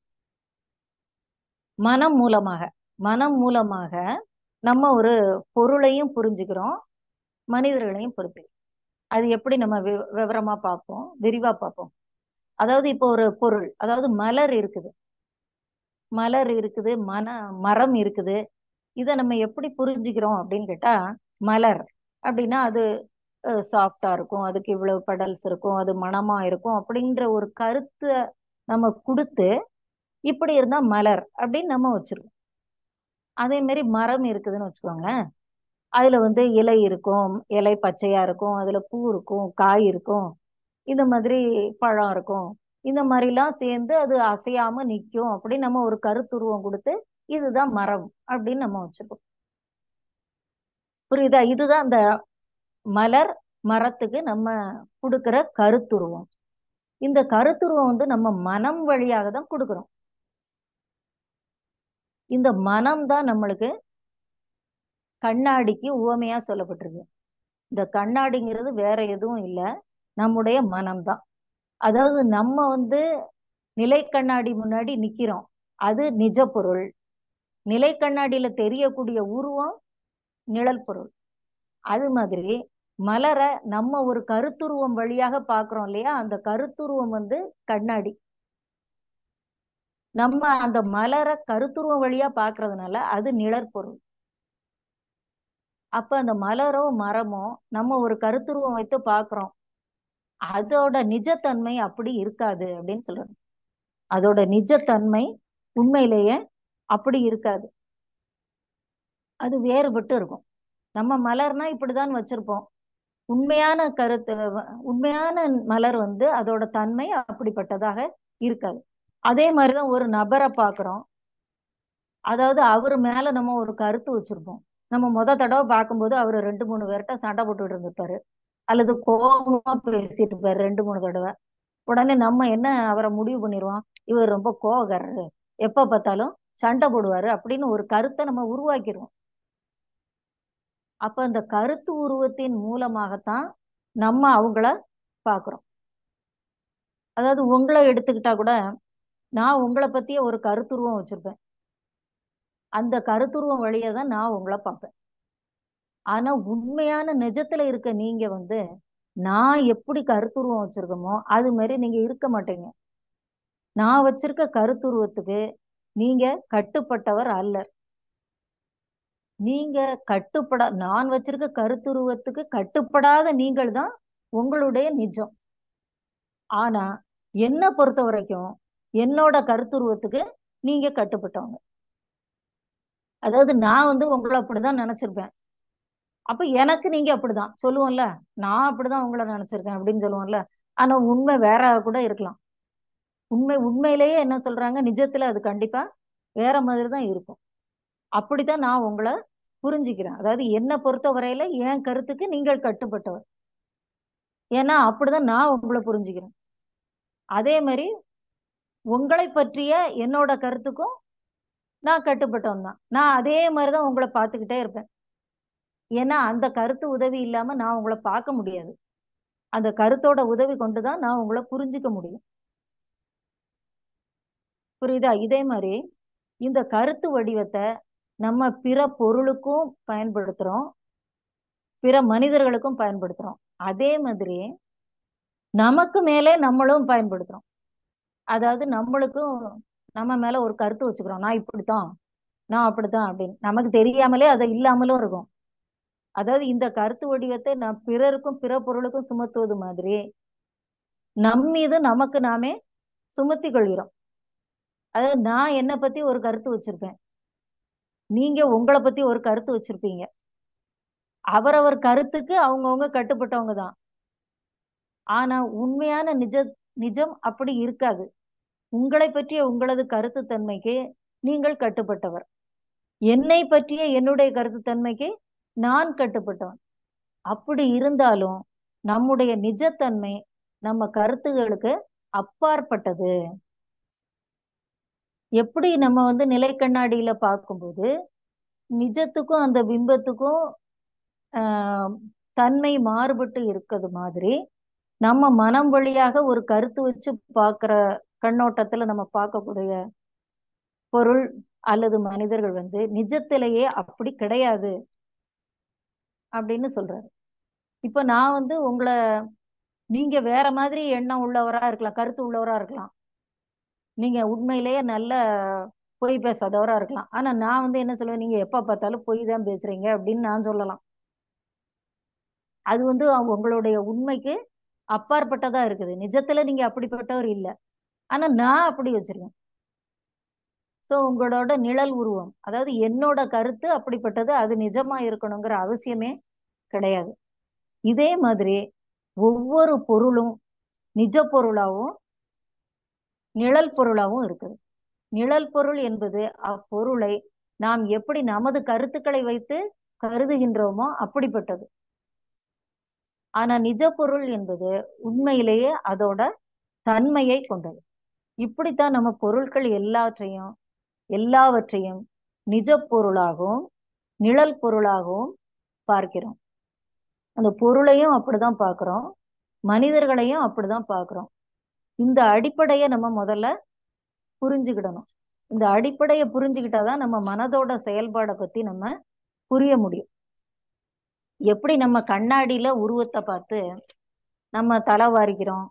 மனம் மூலமாக மனம் மூலமாக நம்ம ஒரு பொருளையும் புரிஞ்சுக்கிறோம் மனிதர்களையும் புரிஞ்சுக்கிறோம் அது எப்படி நம்ம வி- விவரமா பார்ப்போம் விரிவா பார்ப்போம் அதாவது இப்போ ஒரு பொருள் அதாவது மலர் இருக்குது மலர் இருக்குது மன மரம் இருக்குது இதை நம்ம எப்படி புரிஞ்சுக்கிறோம் அப்படின்னு கேட்டா மலர் அப்படின்னா அது சாஃப்டா இருக்கும் அதுக்கு இவ்வளவு பெடல்ஸ் இருக்கும் அது மணமா இருக்கும் அப்படின்ற ஒரு கருத்தை நம்ம கொடுத்து இப்படி இருந்தா மலர் அப்படின்னு நம்ம வச்சிருக்கோம் அதே மாதிரி மரம் இருக்குதுன்னு வச்சுக்கோங்களேன் அதுல வந்து இலை இருக்கும் இலை பச்சையா இருக்கும் அதுல பூ இருக்கும் காய் இருக்கும் இந்த மாதிரி பழம் இருக்கும் இந்த மாதிரிலாம் சேர்ந்து அது அசையாம நிக்கும் அப்படி நம்ம ஒரு கருத்துருவம் கொடுத்து இதுதான் மரம் அப்படின்னு நம்ம வச்சுப்போம் புரியுதா இதுதான் அந்த மலர் மரத்துக்கு நம்ம கொடுக்கிற கருத்துருவம் இந்த கருத்துருவம் வந்து நம்ம மனம் வழியாக தான் கொடுக்கிறோம் இந்த மனம் தான் நம்மளுக்கு கண்ணாடிக்கு உவமையா சொல்லப்பட்டிருக்கு இந்த கண்ணாடிங்கிறது வேற எதுவும் இல்லை நம்முடைய மனம்தான் அதாவது நம்ம வந்து நிலை கண்ணாடி முன்னாடி நிக்கிறோம் அது நிஜ பொருள் நிலை கண்ணாடியில தெரியக்கூடிய உருவம் நிழல் பொருள் அது மாதிரி மலரை நம்ம ஒரு கருத்துருவம் வழியாக பார்க்கிறோம் இல்லையா அந்த கருத்துருவம் வந்து கண்ணாடி நம்ம அந்த மலரை கருத்துருவம் வழியா பார்க்கறதுனால அது நிழற்பொருள் அப்ப அந்த மலரோ மரமோ நம்ம ஒரு கருத்துருவம் வைத்து பார்க்கிறோம் அதோட நிஜத்தன்மை அப்படி இருக்காது அப்படின்னு சொல்றாங்க அதோட நிஜத்தன்மை உண்மையிலேயே அப்படி இருக்காது அது வேறுபட்டு இருக்கும் நம்ம மலர்னா இப்படிதான் வச்சிருப்போம் உண்மையான கருத்து உண்மையான மலர் வந்து அதோட தன்மை அப்படிப்பட்டதாக இருக்காது அதே மாதிரிதான் ஒரு நபரை பார்க்கிறோம் அதாவது அவர் மேல நம்ம ஒரு கருத்து வச்சிருப்போம் நம்ம முத தடவை பார்க்கும்போது அவர் ரெண்டு மூணு பேர்கிட்ட சண்டை போட்டுட்டு இருந்திருப்பாரு அல்லது கோபமா பேசிட்டு இருப்பாரு ரெண்டு மூணு தடவை உடனே நம்ம என்ன அவரை முடிவு பண்ணிடுவோம் இவர் ரொம்ப கோவக்காரரு எப்ப பார்த்தாலும் சண்டை போடுவாரு அப்படின்னு ஒரு கருத்தை நம்ம உருவாக்கிடுவோம் அப்ப அந்த கருத்து உருவத்தின் மூலமாகத்தான் நம்ம அவங்கள பார்க்கிறோம் அதாவது உங்களை எடுத்துக்கிட்டா கூட நான் உங்களை பத்திய ஒரு கருத்துருவம் வச்சிருப்பேன் அந்த கருத்துருவம் வழியா தான் நான் உங்களை பார்ப்பேன் ஆனா உண்மையான நிஜத்துல இருக்க நீங்க வந்து நான் எப்படி கருத்துருவம் வச்சிருக்கோமோ அது மாதிரி நீங்க இருக்க மாட்டீங்க நான் வச்சிருக்க கருத்துருவத்துக்கு நீங்க கட்டுப்பட்டவர் அல்ல நீங்க கட்டுப்பட நான் வச்சிருக்க கருத்துருவத்துக்கு கட்டுப்படாத நீங்கள் தான் உங்களுடைய நிஜம் ஆனா என்ன பொறுத்த வரைக்கும் என்னோட கருத்துருவத்துக்கு நீங்க கட்டுப்பட்டவங்க அதாவது நான் வந்து உங்களை அப்படிதான் நினைச்சிருப்பேன் அப்ப எனக்கு நீங்க அப்படிதான் சொல்லுவோம்ல நான் அப்படிதான் உங்களை நினைச்சிருக்கேன் அப்படின்னு சொல்லுவோம்ல ஆனா உண்மை வேற கூட இருக்கலாம் உண்மை உண்மையிலேயே என்ன சொல்றாங்க நிஜத்துல அது கண்டிப்பா வேற மாதிரி தான் இருக்கும் அப்படித்தான் நான் உங்களை புரிஞ்சுக்கிறேன் அதாவது என்னை பொறுத்த வரையில என் கருத்துக்கு நீங்கள் கட்டுப்பட்டவர் ஏன்னா அப்படிதான் நான் உங்களை புரிஞ்சுக்கிறேன் அதே மாதிரி உங்களை பற்றிய என்னோட கருத்துக்கும் நான் கட்டுப்பட்டவன் தான் நான் அதே மாதிரிதான் உங்களை பார்த்துக்கிட்டே இருப்பேன் ஏன்னா அந்த கருத்து உதவி இல்லாம நான் உங்களை பார்க்க முடியாது அந்த கருத்தோட உதவி கொண்டுதான் நான் உங்களை புரிஞ்சுக்க முடியும் புரியுதா இதே மாதிரி இந்த கருத்து வடிவத்தை நம்ம பிற பொருளுக்கும் பயன்படுத்துறோம் பிற மனிதர்களுக்கும் பயன்படுத்துறோம் அதே மாதிரி நமக்கு மேலே நம்மளும் பயன்படுத்துறோம் அதாவது நம்மளுக்கும் நம்ம மேல ஒரு கருத்து வச்சுக்கிறோம் நான் இப்படித்தான் நான் அப்படித்தான் அப்படின்னு நமக்கு தெரியாமலே அதை இல்லாமலும் இருக்கும் அதாவது இந்த கருத்து வடிவத்தை நான் பிறருக்கும் பிற பொருளுக்கும் சுமத்துவது மாதிரி நம் மீது நமக்கு நாமே சுமத்தி கொள்கிறோம் அதாவது நான் என்னை பத்தி ஒரு கருத்து வச்சிருப்பேன் நீங்க உங்களை பத்தி ஒரு கருத்து வச்சிருப்பீங்க அவரவர் கருத்துக்கு அவங்கவுங்க கட்டுப்பட்டவங்க தான் ஆனா உண்மையான நிஜ நிஜம் அப்படி இருக்காது உங்களை பற்றிய உங்களது கருத்து தன்மைக்கு நீங்கள் கட்டுப்பட்டவர் என்னை பற்றிய என்னுடைய கருத்து தன்மைக்கு நான் கட்டுப்பட்டவன் அப்படி இருந்தாலும் நம்முடைய நிஜத்தன்மை நம்ம கருத்துகளுக்கு அப்பாற்பட்டது எப்படி நம்ம வந்து நிலை கண்ணாடியில பார்க்கும்போது நிஜத்துக்கும் அந்த பிம்பத்துக்கும் ஆஹ் தன்மை மாறுபட்டு இருக்கிறது மாதிரி நம்ம மனம் வழியாக ஒரு கருத்து வச்சு பார்க்கிற கண்ணோட்டத்துல நம்ம பார்க்கக்கூடிய பொருள் அல்லது மனிதர்கள் வந்து நிஜத்திலேயே அப்படி கிடையாது அப்படின்னு சொல்றாரு இப்ப நான் வந்து உங்களை நீங்க வேற மாதிரி எண்ணம் உள்ளவரா இருக்கலாம் கருத்து உள்ளவரா இருக்கலாம் நீங்க உண்மையிலேயே நல்ல பொய் பேசாதவரா இருக்கலாம் ஆனா நான் வந்து என்ன சொல்லுவேன் நீங்க எப்ப பார்த்தாலும் பொய் தான் பேசுறீங்க அப்படின்னு நான் சொல்லலாம் அது வந்து உங்களுடைய உண்மைக்கு அப்பாற்பட்டதா இருக்குது நிஜத்துல நீங்க அப்படிப்பட்டவர் இல்லை ஆனா நான் அப்படி வச்சிருக்கேன் சோ உங்களோட நிழல் உருவம் அதாவது என்னோட கருத்து அப்படிப்பட்டது அது நிஜமா இருக்கணுங்கிற அவசியமே கிடையாது இதே மாதிரி ஒவ்வொரு பொருளும் நிஜ பொருளாவும் நிழல் பொருளாவும் இருக்குது நிழல் பொருள் என்பது அப்பொருளை நாம் எப்படி நமது கருத்துக்களை வைத்து கருதுகின்றோமோ அப்படிப்பட்டது ஆனா நிஜ பொருள் என்பது உண்மையிலேயே அதோட தன்மையை கொண்டது இப்படித்தான் நம்ம பொருட்கள் எல்லாற்றையும் எல்லாவற்றையும் நிஜ பொருளாகவும் நிழல் பொருளாகவும் பார்க்கிறோம் அந்த பொருளையும் அப்படிதான் பார்க்கிறோம் மனிதர்களையும் அப்படிதான் பார்க்கிறோம் இந்த அடிப்படையை நம்ம முதல்ல புரிஞ்சுக்கிடணும் இந்த அடிப்படையை புரிஞ்சுக்கிட்டாதான் நம்ம மனதோட செயல்பாடை பத்தி நம்ம புரிய முடியும் எப்படி நம்ம கண்ணாடியில உருவத்தை பார்த்து நம்ம தலை வாரிக்கிறோம்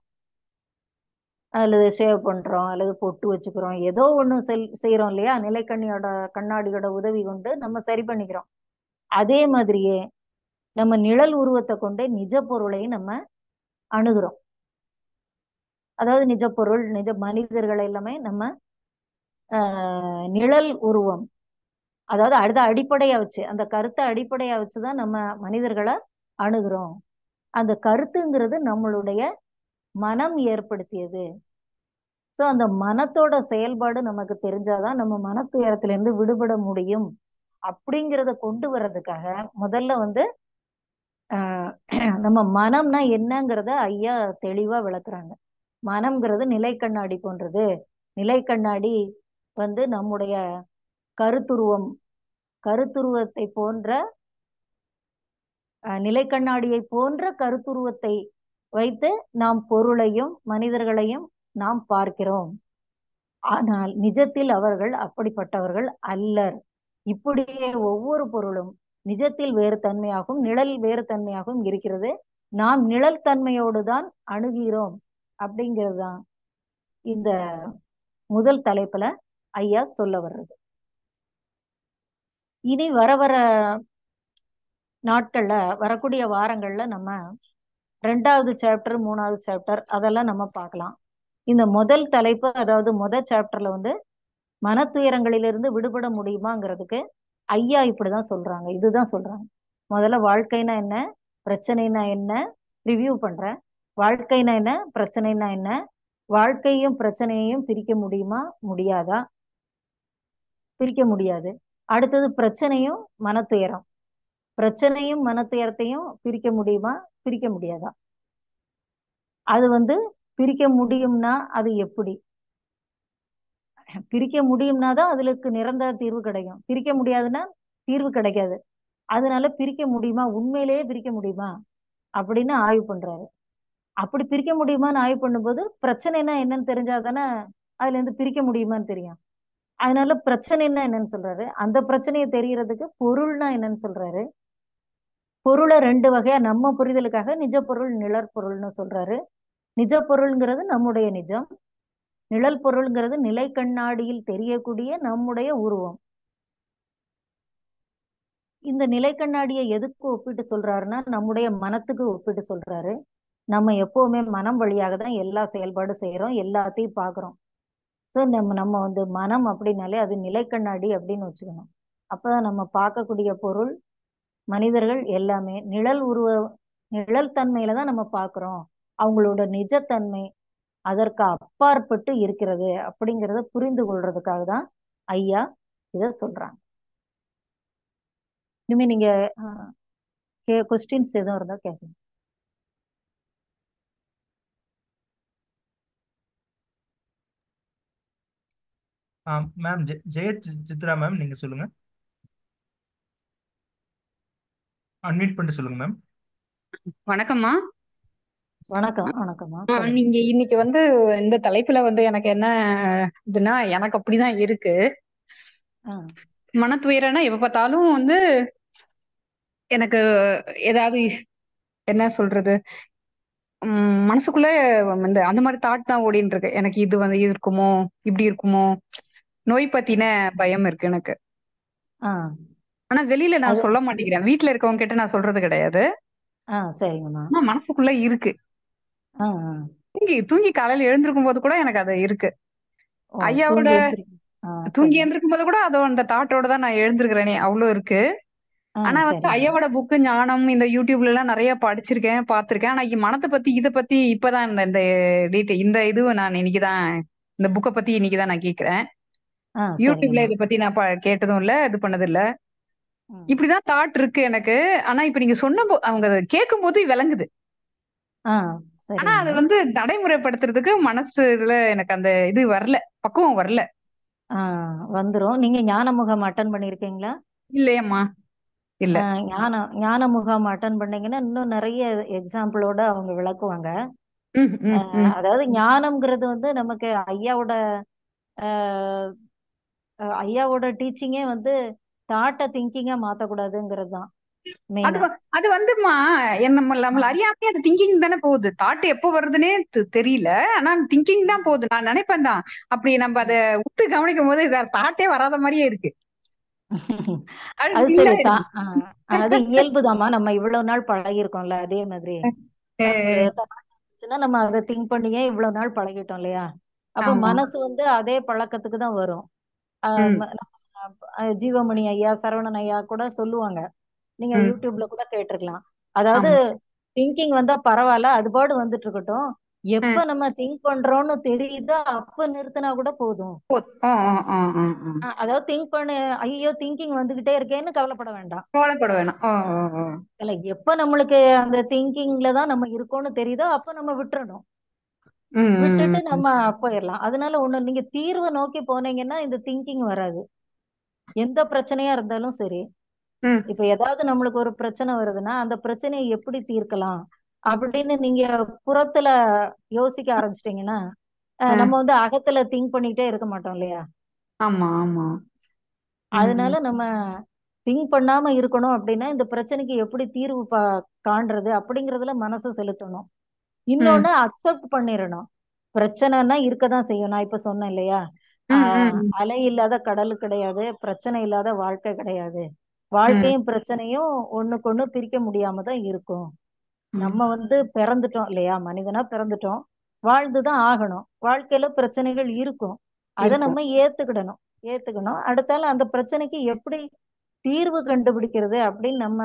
அல்லது ஷேவ் பண்றோம் அல்லது பொட்டு வச்சுக்கிறோம் ஏதோ ஒண்ணு செல் செய்யறோம் இல்லையா நிலைக்கண்ணியோட கண்ணாடியோட உதவி கொண்டு நம்ம சரி பண்ணிக்கிறோம் அதே மாதிரியே நம்ம நிழல் உருவத்தை கொண்டு நிஜ பொருளை நம்ம அணுகிறோம் அதாவது நிஜ பொருள் நிஜ மனிதர்கள் எல்லாமே நம்ம ஆஹ் நிழல் உருவம் அதாவது அடுத்த அடிப்படையா வச்சு அந்த கருத்தை அடிப்படையா வச்சுதான் நம்ம மனிதர்களை அணுகிறோம் அந்த கருத்துங்கிறது நம்மளுடைய மனம் ஏற்படுத்தியது சோ அந்த மனத்தோட செயல்பாடு நமக்கு தெரிஞ்சாதான் நம்ம மனத்துயரத்துல இருந்து விடுபட முடியும் அப்படிங்கிறத கொண்டு வர்றதுக்காக முதல்ல வந்து ஆஹ் நம்ம மனம்னா என்னங்கிறத ஐயா தெளிவா விளக்குறாங்க மனம்ங்கிறது நிலை கண்ணாடி போன்றது நிலை கண்ணாடி வந்து நம்முடைய கருத்துருவம் கருத்துருவத்தை போன்ற நிலை கண்ணாடியை போன்ற கருத்துருவத்தை வைத்து நாம் பொருளையும் மனிதர்களையும் நாம் பார்க்கிறோம் ஆனால் நிஜத்தில் அவர்கள் அப்படிப்பட்டவர்கள் அல்லர் இப்படியே ஒவ்வொரு பொருளும் நிஜத்தில் வேறு தன்மையாகவும் நிழல் வேறு தன்மையாகவும் இருக்கிறது நாம் நிழல் தன்மையோடு தான் அணுகிறோம் அப்படிங்கிறது தான் இந்த முதல் தலைப்புல ஐயா சொல்ல வர்றது இனி வர வர நாட்கள்ல வரக்கூடிய வாரங்கள்ல நம்ம ரெண்டாவது சாப்டர் மூணாவது சாப்டர் அதெல்லாம் நம்ம பார்க்கலாம் இந்த முதல் தலைப்பு அதாவது முதல் சாப்டர்ல வந்து மனத்துயரங்களிலிருந்து விடுபட முடியுமாங்கிறதுக்கு ஐயா இப்படிதான் சொல்றாங்க இதுதான் சொல்றாங்க முதல்ல வாழ்க்கைனா என்ன பிரச்சனைனா என்ன ரிவ்யூ பண்றேன் வாழ்க்கைனா என்ன பிரச்சனைனா என்ன வாழ்க்கையும் பிரச்சனையையும் பிரிக்க முடியுமா முடியாதா பிரிக்க முடியாது அடுத்தது பிரச்சனையும் மனத்துயரம் பிரச்சனையும் மனத்துயரத்தையும் பிரிக்க முடியுமா பிரிக்க முடியாதா அது வந்து பிரிக்க முடியும்னா அது எப்படி பிரிக்க முடியும்னா தான் அதுக்கு நிரந்தர தீர்வு கிடைக்கும் பிரிக்க முடியாதுன்னா தீர்வு கிடைக்காது அதனால பிரிக்க முடியுமா உண்மையிலேயே பிரிக்க முடியுமா அப்படின்னு ஆய்வு பண்றாரு அப்படி பிரிக்க முடியுமான்னு ஆய்வு பண்ணும்போது பிரச்சனைனா என்னன்னு தெரிஞ்சாதானே அதுல இருந்து பிரிக்க முடியுமான்னு தெரியும் அதனால பிரச்சனைன்னா என்னன்னு சொல்றாரு அந்த பிரச்சனையை தெரியறதுக்கு பொருள்னா என்னன்னு சொல்றாரு பொருளை ரெண்டு வகையா நம்ம புரிதலுக்காக நிஜ பொருள் நிழற் பொருள்னு சொல்றாரு நிஜ பொருள்ங்கிறது நம்முடைய நிஜம் நிழல் பொருள்ங்கிறது நிலை கண்ணாடியில் தெரியக்கூடிய நம்முடைய உருவம் இந்த நிலை கண்ணாடியை எதுக்கு ஒப்பிட்டு சொல்றாருன்னா நம்முடைய மனத்துக்கு ஒப்பிட்டு சொல்றாரு நம்ம எப்பவுமே மனம் வழியாக தான் எல்லா செயல்பாடு செய்யறோம் எல்லாத்தையும் பாக்குறோம் ஸோ நம்ம நம்ம வந்து மனம் அப்படின்னாலே அது நிலை கண்ணாடி அப்படின்னு வச்சுக்கணும் அப்பதான் நம்ம பார்க்கக்கூடிய பொருள் மனிதர்கள் எல்லாமே நிழல் உருவ நிழல் தன்மையில தான் நம்ம பார்க்கிறோம் அவங்களோட நிஜத்தன்மை அதற்கு அப்பாற்பட்டு இருக்கிறது அப்படிங்கிறத புரிந்து கொள்றதுக்காக தான் ஐயா இத சொல்றாங்க இனிமே நீங்க கொஸ்டின்ஸ் எதுவும் இருந்தா கேட்கணும் மேம் ஜெய சி- சித்ரா மேம் நீங்க சொல்லுங்க அன்மியூட் பண்ணிட்டு சொல்லுங்க மேம் வணக்கம்மா வணக்கம் வணக்கம்மா ஆ, சொல்லுங்க நீங்க இன்னைக்கு வந்து இந்த தலைப்புல வந்து எனக்கு என்ன இதுன்னா எனக்கு அப்படிதான் இருக்கு ஆ மன துயரம்னா எப்ப பார்த்தாலும் வந்து எனக்கு ஏதாவது என்ன சொல்றது உம் மனசுக்குள்ள இந்த அந்த மாதிரி தாட் தான் ஓடின்னு இருக்கு எனக்கு இது வந்து இது இருக்குமோ இப்படி இருக்குமோ நோய் பத்தின பயம் இருக்கு எனக்கு ஆ ஆனா வெளியில நான் அது சொல்ல மாட்டேங்கிறேன் வீட்ல இருக்கவங்க கிட்ட நான் சொல்றது கிடையாது ஆ சரிங்கம்மா ஆனா மனசுக்குள்ள இருக்கு ஆ ஆ தூங்கி தூங்கி காலையில எழுந்திருக்கும் போது கூட எனக்கு அது இருக்கு ஓ ஐயாவோட தூங்கி எந்திரிக்க ஆ தூங்கி சொல்லுங்க எழுந்திருக்கும் போது கூட அதோ அந்த தாட்டோட தான் நான் எழுந்திருக்கிறேனே அவ்வளவு இருக்கு ஆ ஆனா வந்து சரிங்க ஐயாவோட புக்கு ஞானம் இந்த யூடியூப்ல எல்லாம் நிறைய படிச்சிருக்கேன் பார்த்திருக்கேன் ஆனா இ- மனத்தை பத்தி இத பத்தி இப்பதான் இந்த இந்த டீட்டெயில் இந்த இது நான் இன்னைக்குதான் இந்த புக்கை பத்தி இன்னைக்குதான் நான் கேக்குறேன் ஆ யூடியூப்ல சரிங்கம்மா இத பத்தி நான் ப- கேட்டதும் இல்ல இது பண்ணது இல்ல ம் இப்படிதான் தாட் இருக்கு எனக்கு ஆனா இப்ப நீங்க சொன்ன போ- அவங்க கேட்கும் போது விளங்குது ஆ ஆனா அது சரிங்கம்மா வந்து நடைமுறைப்படுத்துறதுக்கு மனசுல எனக்கு அந்த இது வரல பக்குவம் வரல ஆ வந்துரும் நீங்க ஞான முகாம் அட்டன் பண்ணியிருக்கீங்களா இல்லையம்மா இல்ல ஆ, ஞான ஞான முகாம் அட்டன் பண்ணீங்கன்னா இன்னும் நிறைய எக்ஸாம்பிளோட அவங்க விளக்குவாங்க ம் ம் அஹ் ம் அதாவது ஞானம்ங்கிறது வந்து நமக்கு ஐயாவோட அஹ், அஹ், ஐயாவோட டீச்சிங்கே வந்து தாட்டை திங்கிங்கா மாத்தக்கூடாதுங்கிறது தான் அது மெயினா வ- அது வந்துமா என்ன நம்ம நம்மள அறியாமையே அது திங்கிங் தானே போகுது தாட் எப்போ வருதுன்னே தெ- தெரியல ஆனா திங்கிங் தான் போகுது நான் நினைப்பேன் தான் அப்படி நம்ம அதை உத்து கவனிக்கும் போது தாட்டே வராத மாதிரியே இருக்கு அது அது இல்ல சரி தான் ஆஹ் அது இயல்புதாம்மா நம்ம இவ்வளவு நாள் பழகிருக்கோம்ல அதே மாதிரி நமக்கு thought வந்துச்சுன்னா நம்ம அதை திங்க் பண்ணியே இவ்வளவு நாள் பழகிட்டோம் இல்லையா அப்ப ஆமா மனசு வந்து அதே பழக்கத்துக்கு தான் வரும் ஆஹ் ம் ம- நம்ம ஜீவமணி ஐயா சரவணன் ஐயா கூட சொல்லுவாங்க நீங்க ம் யூடியூப்ல கூட கேட்டிருக்கலாம் அதாவது ஆமா திங்கிங் வந்தா பரவாயில்ல அது பாடு வந்துட்டு இருக்கட்டும் ம். எப்ப நம்ம திங்க் பண்றோம்னு தெரியுதோ அப்ப நிறுத்தினா கூட போதும் போ- ஆ, ஆ, ஆ, ஆ, ஆ. ஆஹ் அதாவது திங்க் பண்ணு ஐயோ திங்கிங் வந்துகிட்டே இருக்கேன்னு கவலைப்பட வேண்டாம் கவலைப்பட வேணாம் ஆ, ஆ, ஆ. இல்ல எப்ப நம்மளுக்கு அந்த திங்கிங்ல தான் நம்ம இருக்கோம்னு தெரியுதோ அப்ப நம்ம விட்டுறணும் ம், ம், விட்டுட்டு ம், நம்ம போயிடலாம் அதனால ஒண்ணு நீங்க தீர்வை நோக்கி போனீங்கன்னா இந்த திங்கிங் வராது எந்த பிரச்சனையா இருந்தாலும் சரி ம், இப்ப ஏதாவது நம்மளுக்கு ஒரு பிரச்சனை வருதுன்னா அந்த பிரச்சனையை எப்படி தீர்க்கலாம் அப்படின்னு நீங்க புறத்துல யோசிக்க ஆரம்பிச்சிட்டீங்கன்னா அஹ், ம். நம்ம வந்து அகத்துல திங்க் பண்ணிட்டே இருக்க மாட்டோம் இல்லையா ஆமா ஆமா ம், அதனால நம்ம திங்க் பண்ணாம இருக்கணும் அப்படின்னா இந்த பிரச்சனைக்கு எப்படி தீர்வு பா காண்றது அப்படிங்கறதுல மனசு செலுத்தணும் ம், இன்னொன்னு அக்செப்ட் பண்ணிடணும் பிரச்சனைன்னா இருக்கதான் செய்யும் நான் இப்ப சொன்னேன் இல்லையா ம், ஆஹ் ம், அலை இல்லாத கடல் கிடையாது பிரச்சனை இல்லாத வாழ்க்கை கிடையாது ம், வாழ்க்கையும் பிரச்சனையும் ஒண்ணுக்கொண்ணு பிரிக்க முடியாம தான் இருக்கும் ம். நம்ம வந்து பிறந்துட்டோம் இல்லையா மனிதனா பிறந்துட்டோம் வாழ்ந்துதான் ஆகணும் வாழ்க்கையில பிரச்சனைகள் இருக்கும் அதை இருக்கும் நம்ம ஏத்துக்கிடணும் ஏத்துக்கணும் அடுத்தால அந்த பிரச்சனைக்கு எப்படி தீர்வு கண்டுபிடிக்கிறது அப்படின்னு நம்ம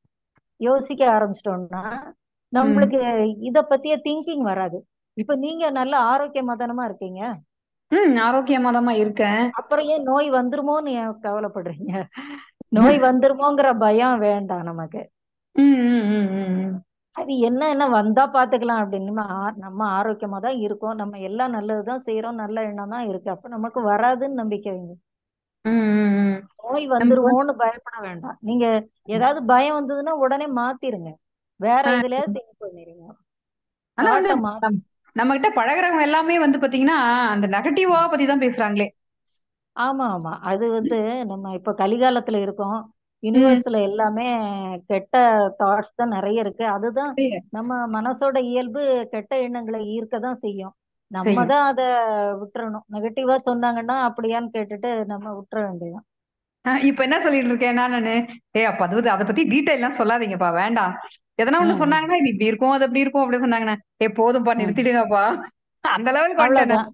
யோசிக்க ஆரம்பிச்சிட்டோம்னா ம், நம்மளுக்கு இத பத்திய திங்கிங் வராது இப்ப நீங்க நல்ல ஆரோக்கியமா தானமா இருக்கீங்க ம் ஆரோக்கியமா தாம்மா இருக்கேன் அப்புறம் ஏன் நோய் வந்துருமோன்னு ஏன் கவலைப்படுறீங்க நோய் வந்துருமோங்கிற பயம் வேண்டாம் நமக்கு ம், ம், ம், ம், ம். அது என்ன என்ன வந்தா பாத்துக்கலாம் அப்படின்னு நம்ம ஆ- நம்ம ஆரோக்கியமா தான் இருக்கோம் நம்ம எல்லாம் நல்லதுதான் செய்யறோம் நல்ல எண்ணம் தான் இருக்கு அப்ப நமக்கு வராதுன்னு நம்பிக்கை வைங்க ம், ம், ம். நோய் நமக்கு வந்து வந்துருமோன்னு பயப்பட வேண்டாம் நீங்க ஏதாவது பயம் வந்ததுன்னா உடனே மாத்திருங்க வேற ஆ, எதுலயாவது திங்க் பண்ணிருங்க ஆனா வந்து தாட்டை மாத்தி நம்- நம்ம கிட்ட பழகுறவங்க எல்லாமே வந்து பாத்தீங்கன்னா அந்த நெகட்டிவா பத்தி தான் பேசுறாங்களே ஆமா ஆமா அது வந்து நம்ம இப்ப கலிகாலத்துல இருக்கோம் ம் யூனிவர்ஸ்ல எல்லாமே கெட்ட தாட்ஸ் தான் நிறைய இருக்கு அதுதான் சரி, நம்ம மனசோட இயல்பு கெட்ட எண்ணங்களை ஈர்க்க தான் செய்யும் நம்ம செய்யும் தான் அதை விட்டுறணும் நெகட்டிவா சொன்னாங்கன்னா அப்படியான்னு கேட்டுட்டு நம்ம விட்டுற வேண்டியதுதான் ஆ, இப்ப என்ன சொல்லிட்டு இருக்கேன் நானு ஏ அப்ப அது அதை பத்தி டீட்டெயில் எல்லாம் சொல்லாதீங்கப்பா வேண்டாம் எதனா ஒண்ணு ம் சொன்னாங்கன்னா இது இப்படி இருக்கும் அது அப்படி இருக்கும் அப்படி சொன்னாங்கன்னா ஏ போதும்பா ம் நிறுத்திடுங்கப்பா அந்த லெவலுக்கு வந்துட்டேன் அவ்வளவுதான்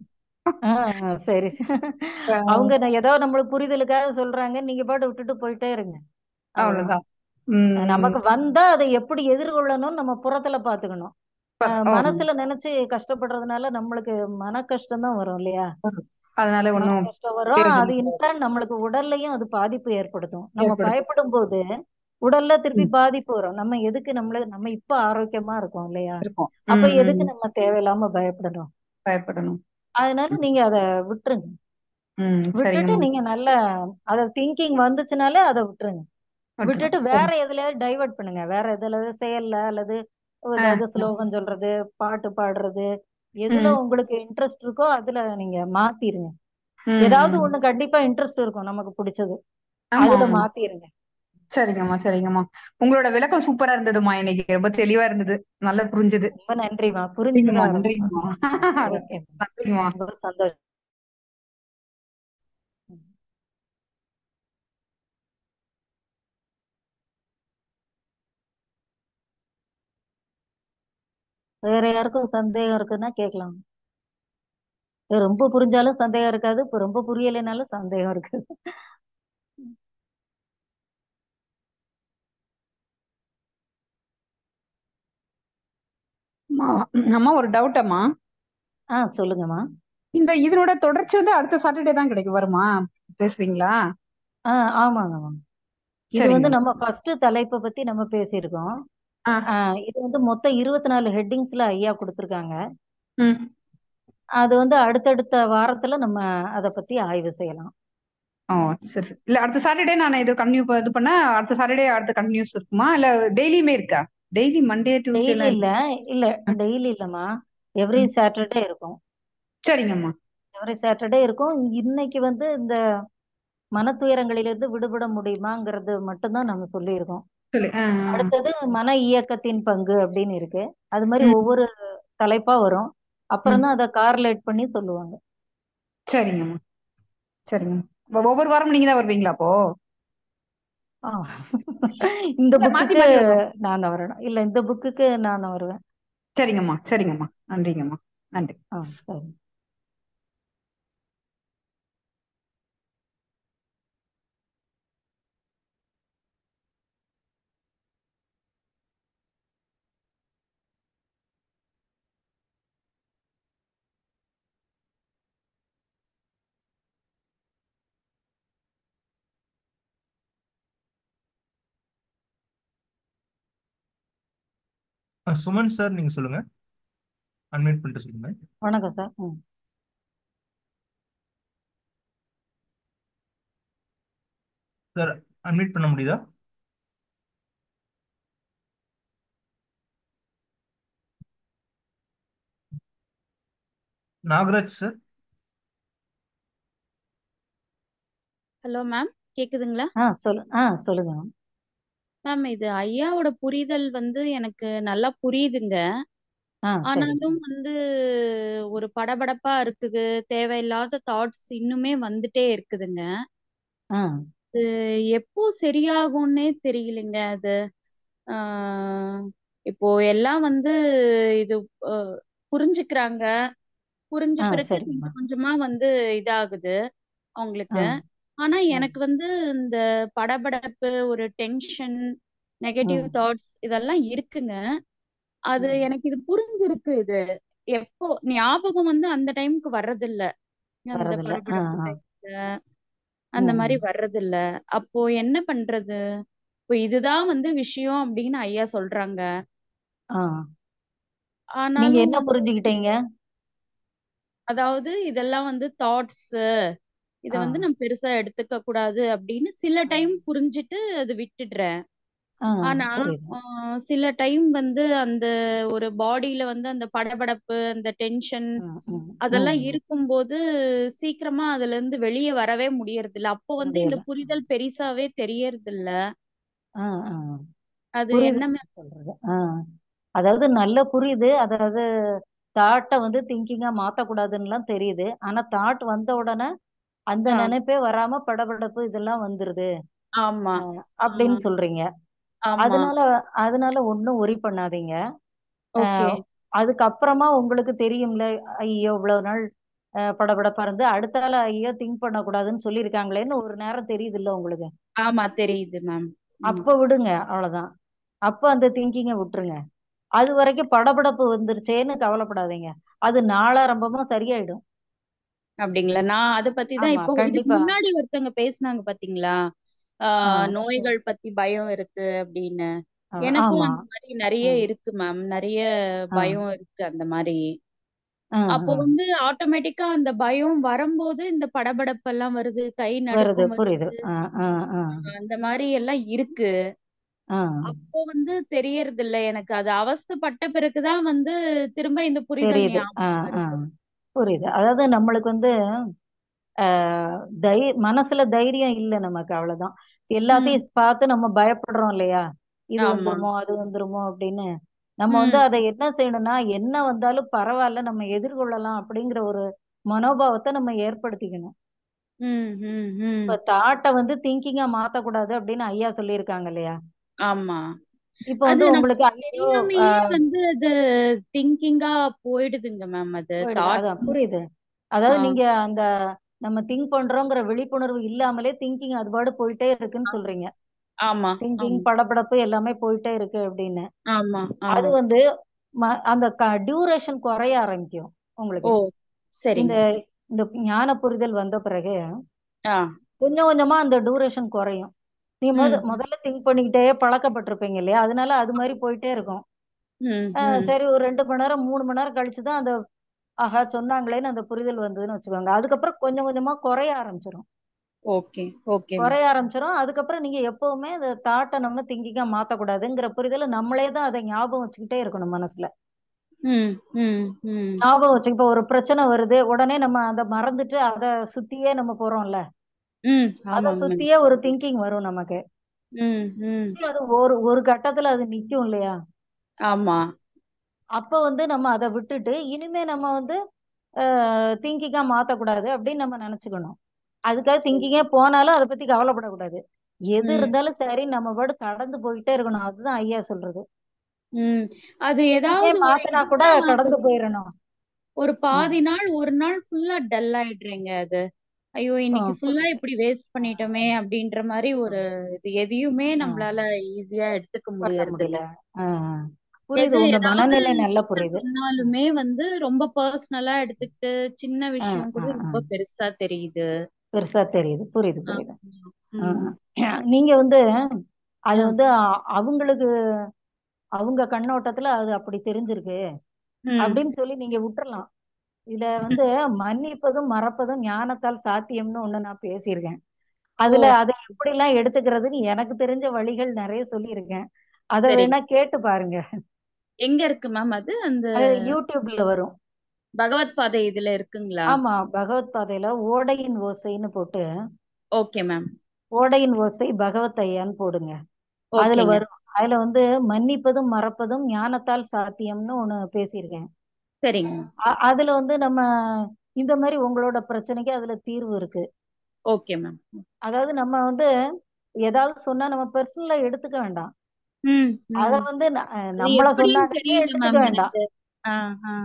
ஆ, சரி நான். அவங்க நான் ஏதோ நம்மளுக்கு புரிதலுக்காக சொல்றாங்க நீங்க பாட்டு விட்டுட்டு போயிட்டே இருங்க அவ்வளவுதான் அவ்வளவுதான் உம் நமக்கு வந்தா அதை எப்படி எதிர்கொள்ளணும்னு நம்ம புறத்துல பாத்துக்கணும் அஹ், ஓ மனசுல நினைச்சு கஷ்டப்படுறதுனால நம்மளுக்கு மன கஷ்டம் தான் வரும் இல்லையா அதனால மன ஒன்றும் கஷ்டம் வரும் அது இன்டர்ன் நம்மளுக்கு உடல்லையும் அது பாதிப்பு ஏற்படுத்தும் நம்ம ஏற்படுத்தும். பயப்படும் போது உடல்ல திருப்பி ம். பாதிப்பு வரும் நம்ம எதுக்கு நம்மள நம்ம இப்ப ஆரோக்கியமா இருக்கோம் இல்லையா இருக்கும் அப்ப ம், எதுக்கு ம். நம்ம தேவையில்லாம பயப்படணும் பயப்படணும் அதனால நீங்க அத விட்டுருங்க ம் விட்டுட்டு சரிங்கம்மா நீங்க நல்ல அத திங்கிங் வந்துச்சுனாலே அதை விட்டுருங்க விட்டுட்டு விட்டுறோம் வேற எதுலயாவது டைவர்ட் பண்ணுங்க வேற எதுல செயல்ல அல்லது ஆ, ஏதாவது ஆ. ஸ்லோகம் சொல்றது பாட்டு பாடுறது எதுல ம், உங்களுக்கு இன்ட்ரெஸ்ட் இருக்கோ அதுல நீங்க மாத்திருங்க ம், ஏதாவது ம். ஒண்ணு கண்டிப்பா இன்ட்ரெஸ்ட் இருக்கும் நமக்கு பிடிச்சது ஆமா அதுல ஆமா மாத்திருங்க சரிங்கம்மா சரிங்கம்மா உங்களோட விளக்கம் சூப்பரா இருந்ததுமா இன்னைக்கு ரொம்ப தெளிவா இருந்தது நல்லா புரிஞ்சுது ரொம்ப நன்றிமா நன்றிங்கம்மா புரிஞ்சுதா ரொம்ப நன்றிங்கம்மா ஓகே நன்றிங்கம்மா ரொம்ப சந்தோஷம் வேற யாருக்கும் சந்தேகம் இருக்குன்னா கேட்கலாம் ரொம்ப புரிஞ்சாலும் சந்தேகம் இருக்காது இப்ப ரொம்ப புரியலைனாலும் சந்தேகம் இருக்கு அம்மா அம்மா ஒரு டவுட் அம்மா ஆ சொல்லுங்கம்மா இந்த இதனோட தொடர்ச்சி வந்து அடுத்த சாட்டர்டே தான் கிடைக்கும் வருமா பேசுவீங்களா ஆ ஆமாங்கம்மா இது வந்து சரிங்க நம்ம ஃபர்ஸ்ட் தலைப்பை பத்தி நம்ம பேசியிருக்கோம் ஆ ஆ, இது வந்து மொத்தம் இருபத்தி நாலு ஹெட்டிங்ஸ்ல ஐயா கொடுத்துருக்காங்க ம் அது வந்து அடுத்தடுத்த வாரத்துல நம்ம அதை பத்தி ஆய்வு செய்யலாம் ஓ சரி சரி. இல்ல அடுத்த சாட்டர்டே நான் இது கண்டினியூ இது பண்ண அடுத்த சாட்டர்டே அடுத்த கண்டினியூஸ் இருக்குமா இல்ல டெய்லியுமே இருக்கா டெய்லி மண்டே டியூஸ்டே டெய்லி எல்லாம் இல்ல இருக்கு இல்ல ஆ, டெய்லி இல்லம்மா எவ்ரி ம். சாட்டர்டே இருக்கும் சரிங்கம்மா எவ்ரி சாட்டர்டே இருக்கும் இன்னைக்கு வந்து இந்த மனத்துயரங்களிலிருந்து விடுபட முடியுமாங்கிறது மட்டும்தான் நம்ம சொல்லியிருக்கோம் சொல்லு ஆ ஆ. அடுத்தது மன இயக்கத்தின் பங்கு அப்படின்னு இருக்கு அது மாதிரி ம் ஒவ்வொரு தலைப்பா வரும் அப்புறம் ம் தான் அதை கார்லேட் பண்ணி சொல்லுவாங்க சரிங்கம்மா சரிங்கம்மா அப்ப ஒவ்வொரு வாரமும் நீங்க தான் வருவீங்களா அப்போ ஆ. இந்த இல்ல மாத்தி புக்குக்கு மாத்தி வருவோம் நான் தான் வரணும் இல்ல இந்த புக்குக்கு நான் தான் வருவேன் சரிங்கம்மா சரிங்கம்மா நன்றிங்கம்மா நன்றி ஆ சரி அஹ் சுமன் சார் நீங்க சொல்லுங்க அன்மியூட் பண்ணிட்டு சொல்லுங்க வணக்கம் சார் ம் சார் அன்மியூட் பண்ண முடியுதா நாகராஜ் சார் ஹலோ மேம் கேக்குதுங்களா ஆ சொல்லு ஆ சொல்லுங்க மேம் இது ஐயாவோட புரிதல் வந்து எனக்கு நல்லா புரியுதுங்க ஆ சரி ஆனாலும் வந்து ஒரு படபடப்பா இருக்குது தேவையில்லாத தாட்ஸ் இன்னுமே வந்துட்டே இருக்குதுங்க ஆ அது எப்போ சரியாகும்னே தெரியலைங்க அது ஆஹ் இப்போ எல்லாம் வந்து இது அஹ், புரிஞ்சுக்கிறாங்க புரிஞ்ச ஆ பிறகு சரிம்மா கொஞ்சம் கொஞ்சமா வந்து இதாகுது ஆ அவங்களுக்கு ஆனா ஆ எனக்கு வந்து இந்த படபடப்பு ஒரு டென்ஷன் நெகட்டிவ் ம் தாட்ஸ் இதெல்லாம் இருக்குங்க அது ம் எனக்கு இது புரிஞ்சிருக்கு இது எப்போ ஞாபகம் வந்து அந்த டைமுக்கு வர்றதில்ல அந்த வரதில்ல ஆ படபடப்பு ஆ டைம்ல அந்த மாதிரி ம் வர்றதில்ல அப்போ என்ன பண்றது இப்போ இதுதான் வந்து விஷயம் அப்படின்னு ஐயா சொல்றாங்க ஆ நீங்க ஆனாலும் என்ன வந்து புரிஞ்சுக்கிட்டீங்க அதாவது இதெல்லாம் வந்து தாட்ஸ் இத ஆ வந்து நம்ம பெருசா எடுத்துக்க கூடாது அப்படின்னு சில ஆ டைம் புரிஞ்சுட்டு அது விட்டுடுறேன் ஆ ஆனா புரியுது ஆஹ் சில டைம் வந்து அந்த ஒரு பாடியில வந்து அந்த படபடப்பு அந்த டென்ஷன் ம் ம் அதெல்லாம் ம் இருக்கும்போது சீக்கிரமா அதுல இருந்து வெளியே வரவே முடியறது இல்ல அப்போ வந்து இந்த முடியல புரிதல் பெரிசாவே தெரியறது இல்ல ஆ ஆ அது புரியுது என்ன நீங்க சொல்றது ஆ அதாவது நல்ல புரியுது அதாவது தாட்டை வந்து திங்கிங்கா மாத்தக்கூடாதுன்னுலாம் தெரியுது ஆனா தாட் வந்த உடனே அந்த ஆ, நினைப்பே வராம படபடப்பு இதெல்லாம் வந்துருது ஆமா ஆ, ஆ, அப்படின்னு சொல்றீங்க ஆமா அதனால அதனால ஒன்றும் ஒரி பண்ணாதீங்க ஓகே ஆஹ் அதுக்கப்புறமா உங்களுக்கு தெரியும்ல ஐயோ இவ்வளவு நாள் ஆஹ் படபடப்பா இருந்து அடுத்த நாள் ஐயோ திங்க் பண்ணக்கூடாதுன்னு சொல்லியிருக்காங்களேன்னு ஒரு நேரம் தெரியுது இல்ல உங்களுக்கு ஆமா தெரியுது மேம் ஆமா அப்ப விடுங்க அவ்வளவுதான் அப்ப அந்த திங்கிங்கை விட்டுருங்க அது வரைக்கும் படபடப்பு வந்துருச்சேன்னு கவலைப்படாதீங்க அது நாளாரம்பமா சரியாயிடும் அப்படிங்களா நான் அதை பத்தி தான் ஆமா இப்போ இதுக்கு கண்டிப்பா முன்னாடி ஒருத்தங்க பேசுனாங்க பாத்தீங்களா ஆ ஆஹ் நோய்கள் பத்தி பயம் இருக்கு அப்படின்னு ஆ, எனக்கும் ஆமா அந்த மாதிரி நிறைய ஆ இருக்கு மேம் நிறைய ஆ பயம் இருக்கு அந்த மாதிரி ஆ அப்போ ஆ. வந்து ஆட்டோமேட்டிக்கா அந்த பயம் வரும்போது இந்த படபடப்பெல்லாம் வருது கை வருது நடுக்கம் புரியுது வருது ஆ ஆ ஆ ஆஹ் அந்த மாதிரி எல்லாம் இருக்கு ஆ அப்போ வந்து தெரியறது இல்ல எனக்கு அது அவஸ்தைப்பட்ட பிறகுதான் வந்து திரும்ப இந்த புரிதல் தெரியுது ஆ ஞாபகம் ஆ வருது புரியுது அதாவது நம்மளுக்கு வந்து ஆஹ் தை மனசுல தைரியம் இல்லை நமக்கு அவ்வளவுதான் ம் எல்லாத்தையும் பார்த்து நம்ம பயப்படுறோம் இல்லையா இது ஆமா வந்துருமோ அது வந்துருமோ அப்படின்னு நம்ம வந்து ம் அதை என்ன செய்யணும்னா என்ன வந்தாலும் பரவாயில்ல நம்ம எதிர்கொள்ளலாம் அப்படிங்கிற ஒரு மனோபாவத்தை நம்ம ஏற்படுத்திக்கணும் ம் ம் ம் இப்ப தாட்டை வந்து திங்கிங்கா மாத்தக்கூடாது அப்படின்னு ஐயா சொல்லியிருக்காங்க இல்லையா ஆமா இப்ப அது வந்து நமக்கு உங்களுக்கு ஐயோ தெரியாமையே ஆஹ் வந்து அது திங்கிங்கா போயிடுதுங்க மேம் அது போயிடுது தாட் அதான் புரியுது அதாவது நீங்க அந்த நம்ம திங்க் பண்றோங்கிற விழிப்புணர்வு இல்லாமலே திங்கிங் அது பாடு போயிட்டே இருக்குன்னு சொல்றீங்க ஆமா திங்கிங் ஆமா படபடப்பு எல்லாமே போயிட்டே இருக்கு அப்படின்னு ஆமா அது ஆமா வந்து ம- அந்த டியூரேஷன் குறைய ஆரம்பிக்கும் ஓ உங்களுக்கு இந்த சரிங்க இந்த ஞான புரிதல் வந்த பிறகு ஆ கொஞ்சம் கொஞ்சமா அந்த டியூரேஷன் குறையும் நீங்க முத ம் முதல்ல திங்க் பண்ணிக்கிட்டே பழக்கப்பட்டிருப்பீங்க இல்லையா அதனால அது மாதிரி போயிட்டே இருக்கும் ம் ஆஹ் ம் சரி ஒரு ரெண்டு மணி நேரம் மூணு மணி நேரம் கழிச்சு தான் அந்த ஆஹா சொன்னாங்களேன்னு அந்த புரிதல் வந்ததுன்னு வச்சுக்கோங்க அதுக்கப்புறம் கொஞ்சம் கொஞ்சமா குறைய ஆரம்பிச்சிடும் ஓகே ஓகே மேம் குறைய ஆரம்பிச்சிடும் அதுக்கப்புறம் நீங்க எப்பவுமே அந்த தாட்டை நம்ம திங்கிங்கா மாத்தக்கூடாதுங்கிற புரிதலை நம்மளே தான் அதை ஞாபகம் வச்சுக்கிட்டே இருக்கணும் மனசுல ம் ம் ம் ஞாபகம் வச்சு இப்போ ஒரு பிரச்சனை வருது உடனே நம்ம அதை மறந்துட்டு அதை சுத்தியே நம்ம போறோம்ல ம் அதை ஆமாங்க மேம் சுத்தியே ஒரு திங்கிங் வரும் நமக்கு ம் ம் அது ஒரு ஒரு கட்டத்துல அது நிக்கும் இல்லையா ஆமா அப்ப வந்து நம்ம அதை விட்டுட்டு இனிமே நம்ம வந்து திங்கிங்கா மாத்தக்கூடாது அப்படின்னு நம்ம நினைச்சுக்கணும் அதுக்காக திங்கிங்கே போனாலும் அதை பத்தி கவலைப்படக்கூடாது எது ம் இருந்தாலும் சரி நம்ம பாடு கடந்து போயிட்டே இருக்கணும் அதுதான் ஐயா சொல்றது ம் அது திங்கிங்கே ஏதாவது ஒரு மாத்தினா கூட இதுதான் கடந்து போயிடணும் ஒரு ம். பாதி நாள் ஒரு நாள் ஃபுல்லா டல் ஆயிடுறீங்க அது ஐயோ ஆ, இன்னைக்கு ஃபுல்லா புரியுது இப்படி வேஸ்ட் பண்ணிட்டோமே அப்படின்ற மாதிரி ஒரு இது எதையுமே ஆ, நம்மளால ஈஸியா எடுத்துக்க பண்ண முடியறது இல்ல முடியல ஆ, ஆ. புரியுது எது உங்க ஏதாவது மனநிலை நல்ல கிட்ட புரியுது ம். சொன்னாலுமே வந்து ரொம்ப பர்சனலா எடுத்துக்கிட்டு சின்ன ஆ, விஷயம் ஆ, கூட ஆ. ரொம்ப பெருசா தெரியுது பெருசா தெரியுது புரியுது ஆ, புரியுது ஆ, ம், ஆ. நீங்க வந்து அது ஆ, வந்து அ- அவங்களுக்கு அவங்க கண்ணோட்டத்துல அது அப்படி தெரிஞ்சிருக்கு ம், அப்படின்னு சொல்லி நீங்க விட்டுறலாம் இதுல வந்து மன்னிப்பதும் மறப்பதும் ஞானத்தால் சாத்தியம்னு ஒண்ணு நான் பேசியிருக்கேன் ஓ அதுல அதை எப்படிலாம் எடுத்துக்கிறதுன்னு எனக்கு தெரிஞ்ச வழிகள் நிறைய சொல்லியிருக்கேன் அதை சரி வேணா கேட்டு பாருங்க எங்க இருக்கு மேம் அது அந்த அது யூடியூப்ல வரும் பகவத் பாதை இதுல இருக்குங்களா ஆமா பகவத் பாதையில ஓடையின் ஓசைன்னு போட்டு ஓகே மேம் ஓடையின் ஓசை பகவத் ஐயான்னு போடுங்க அதுல ஓகேங்க வரும் அதுல வந்து மன்னிப்பதும் மறப்பதும் ஞானத்தால் சாத்தியம்னு ஒண்ணு பேசியிருக்கேன் சரிங்க அ- அதுல வந்து நம்ம இந்த மாதிரி உங்களோட பிரச்சனைக்கு அதுல தீர்வு இருக்கு ஓகே மேம் அதாவது நம்ம வந்து ஏதாவது சொன்னா நம்ம பர்சனலா எடுத்துக்க வேண்டாம் ம் அத ம் வந்து ந- அஹ் அது நம்மள எப்படின்னு சொன்னாங்கன்னே தெரியல எடுத்துக்க மேம் வேண்டாம் எனக்கு ஆ ஆ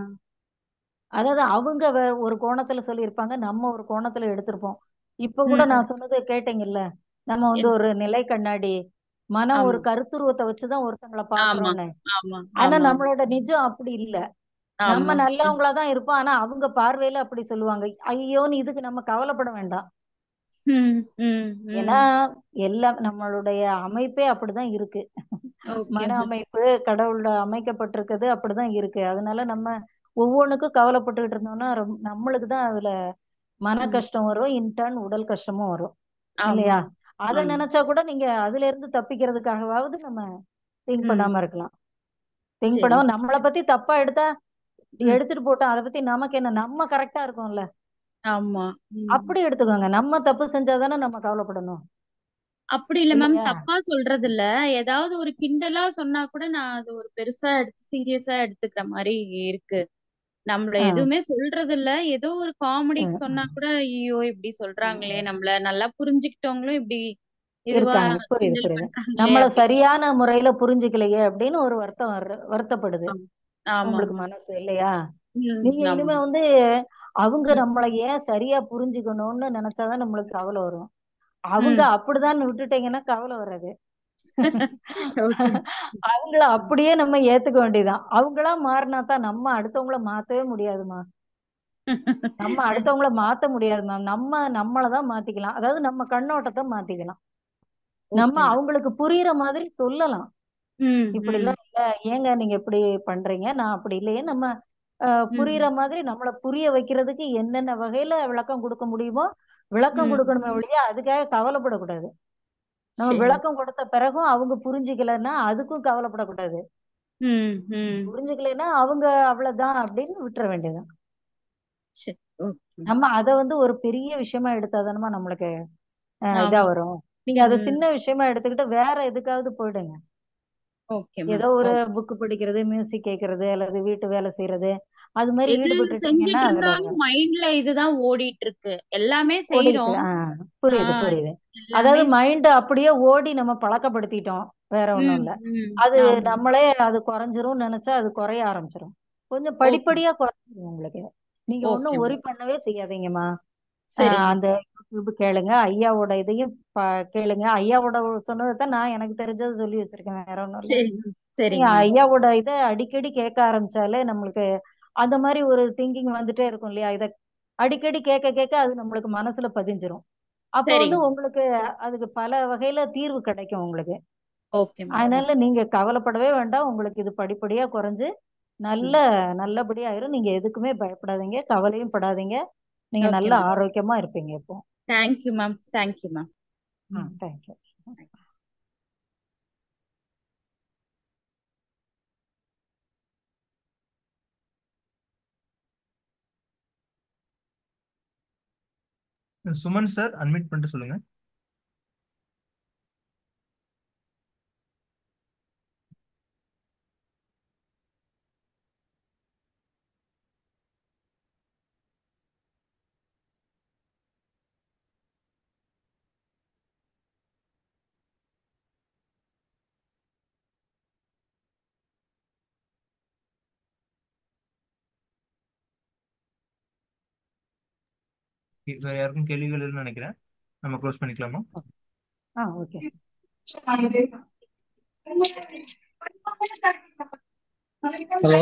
அதாவது அவங்க வே- ஒரு கோணத்துல சொல்லியிருப்பாங்க நம்ம ஒரு கோணத்துல எடுத்திருப்போம் இப்ப கூட ம் நான் சொன்னது கேட்டீங்கல்ல நம்ம வந்து என்ன- ஒரு நிலை கண்ணாடி மனம் ஆமா ஒரு கருத்துருவத்தை வச்சுதான் ஒருத்தங்களை ஆமா பாக்குறோம்னு ஆமா ஆனா ஆமா நம்மளோட நிஜம் அப்படி இல்ல நம்ம ஆமா நல்லவங்களா தான் இருப்போம் ஆனா அவங்க பார்வையில அப்படி சொல்லுவாங்க ஐயோன்னு இதுக்கு நம்ம கவலைப்பட வேண்டாம் ம் ம் ஏன்னா ம் எல்லாம் நம்மளுடைய அமைப்பே அப்படிதான் இருக்கு ஓகே மன மேம் அமைப்பு கடவுளோட அமைக்கப்பட்டிருக்கிறது அப்படிதான் இருக்கு அதனால நம்ம ஒவ்வொன்றுக்கும் கவலைப்பட்டுக்கிட்டு இருந்தோம்னா ரொம்ப- நம்மளுக்கு தான் அதுல மன ம் கஷ்டம் வரும் இன்டர்ன் உடல் கஷ்டமும் வரும் ஆமா இல்லையா அதை ஆமா நினைச்சா கூட நீங்க அதுல இருந்து தப்பிக்கிறதுக்காகவாவது நம்ம திங்க் ம் பண்ணாம இருக்கலாம் திங்க் சரி பண்ணாம நம்மளை பத்தி தப்பா எடுத்தா ம் எடுத்துட்டு போட்டோம் அதை பத்தி நமக்கு என்ன நம்ம கரெக்டா இருக்கோம்ல ஆமா ம் அப்படி எடுத்துக்கோங்க நம்ம தப்பு செஞ்சாதானே நம்ம கவலைப்படணும் அப்படி இல்ல மேம் இல்லையா தப்பா சொல்றது இல்ல ஏதாவது ஒரு கிண்டலா சொன்னா கூட நான் அது ஒரு பெருசா எடுத்து சீரியஸா எடுத்துக்கிற மாதிரி இருக்கு நம்மள ஆ, எதுவுமே சொல்றது இல்ல ஏதோ ஒரு ஆ, காமெடிக்கு ஆ. சொன்னா கூட ஐயோ இப்படி சொல்றாங்களே நம்மள நல்லா புரிஞ்சுக்கிட்டவங்களும் இப்படி இதுவா இருக்காங்க புரியுது கிண்டல் புரியுது பண்றாங்களே நம்மள அப்படி சரியான முறையில புரிஞ்சுக்கலையே அப்படின்னு ஒரு வருத்தம் வர்ற- வருத்தப்படுது ஆமா ஆமா உங்களுக்கு மேம் மனசு இல்லையா ம் நீங்க ஆமா இனிமே வந்து அவங்க ம் நம்மளை ஏன் சரியா புரிஞ்சுக்கணும்னு நினைச்சாதான் நம்மளுக்கு கவலை வரும் அவங்க ம் அப்படிதான் விட்டுட்டீங்கன்னா கவலை வராது ஓகே அவங்கள அப்படியே நம்ம ஏத்துக்க வேண்டியதுதான் அவங்களா மாறினா தான் நம்ம அடுத்தவங்கள மாத்தவே முடியாதுமா நம்ம அடுத்தவங்கள மாத்த முடியாது மேம் நம்ம நம்மளதான் மாத்திக்கலாம் அதாவது நம்ம கண்ணோட்டத்தை மாத்திக்கலாம் நம்ம ஓகே அவங்களுக்கு புரியுற மாதிரி சொல்லலாம் ம் இப்படி ம் எல்லாம் இல்ல ஏங்க நீங்க இப்படி பண்றீங்க நான் அப்படி இல்லையே நம்ம அஹ், ம் புரியுற மாதிரி நம்மள புரிய வைக்கிறதுக்கு என்னென்ன வகையில விளக்கம் கொடுக்க முடியுமோ விளக்கம் ம் கொடுக்கணுமே ஒழிய அதுக்காக கவலைப்படக்கூடாது நம்ம சரி விளக்கம் கொடுத்த பிறகும் அவங்க புரிஞ்சுக்கலைன்னா அதுக்கும் கவலைப்படக்கூடாது ம் ம் புரிஞ்சுக்கலைன்னா அவங்க அவ்வளவுதான் அப்படின்னு விட்டுற வேண்டியதுதான் சரி ஓகே நம்ம அதை வந்து ஒரு பெரிய விஷயமா எடுத்தாதானமா நம்மளுக்கு அஹ், இதா ஆமா வரும் நீங்க அதை ம் சின்ன விஷயமா எடுத்துக்கிட்டு வேற எதுக்காவது போயிடுங்க ஓகே மேம் ஏதோ ஒரு ஓகே புக் படிக்கிறது மியூசிக் கேட்கறது அல்லது வீட்டு வேலை செய்யறது அது மாதிரி எது ஈடுபட்டுட்டீங்கன்னா செஞ்சுட்டு அதுல இருந்தாலும் மைண்ட்ல இதுதான் ஓடிட்டு இருக்கு எல்லாமே ஓடிட்டு செய்றோம் ஆஹ் புரியுது ஆஹ் புரியுது எல்லாமே அதாவது செ- மைண்ட் அப்படியே ஓடி நம்ம பழக்கப்படுத்திட்டோம் வேற ஒண்ணும் ம் இல்ல ம் அது ஆமா நம்மளே அது குறைஞ்சிரும் நினைச்சா அது குறைய ஆரம்பிச்சிரும் கொஞ்சம் ஓகே படிப்படியா குறைஞ்சிரும் உங்களுக்கு நீங்க ஓகே ஒன்றும் மேம் ஒரி பண்ணவே செய்யாதீங்கம்மா ஆஹ் சரிங்க அந்த யூடியூப் கேளுங்க ஐயாவோட இதையும் ப- கேளுங்க ஐயாவோட சொன்னதை தான் நான் எனக்கு தெரிஞ்சதை சொல்லி வச்சிருக்கேன் வேற ஒன்றும் இல்ல சரி மேம் நீங்க சரிங்க மேம் ஐயாவோட இதை அடிக்கடி கேட்க ஆரம்பிச்சாலே நம்மளுக்கு அந்த மாதிரி ஒரு திங்கிங் வந்துட்டே இருக்கும் இல்லையா இதை அடிக்கடி கேட்க கேட்க அது நம்மளுக்கு மனசுல பதிஞ்சிரும் அப்போ வந்து சரிங்க உங்களுக்கு அதுக்கு பல வகையில தீர்வு கிடைக்கும் உங்களுக்கு ஓகே மேம் அதனால நீங்க கவலைப்படவே வேண்டாம் உங்களுக்கு இது படிப்படியா குறைஞ்சு நல்ல நல்லபடியா ஆயிரும் நீங்க எதுக்குமே பயப்படாதீங்க கவலையும் படாதீங்க நீங்க ஓகே நல்ல மேம் ஆரோக்கியமா இருப்பீங்க இப்போ தேங்க்யூ மேம் தேங்க்யூ மேம் ஆ தேங்க்யூ சுமன் சார் அன்மியூட் பண்ணிட்டு சொல்லுங்க வேற யாருக்கும் கேள்விகள் இல்லைன்னு நினைக்கிறேன் நம்ம க்ளோஸ் பண்ணிக்கலாமா ஆ ஓகே ஹலோ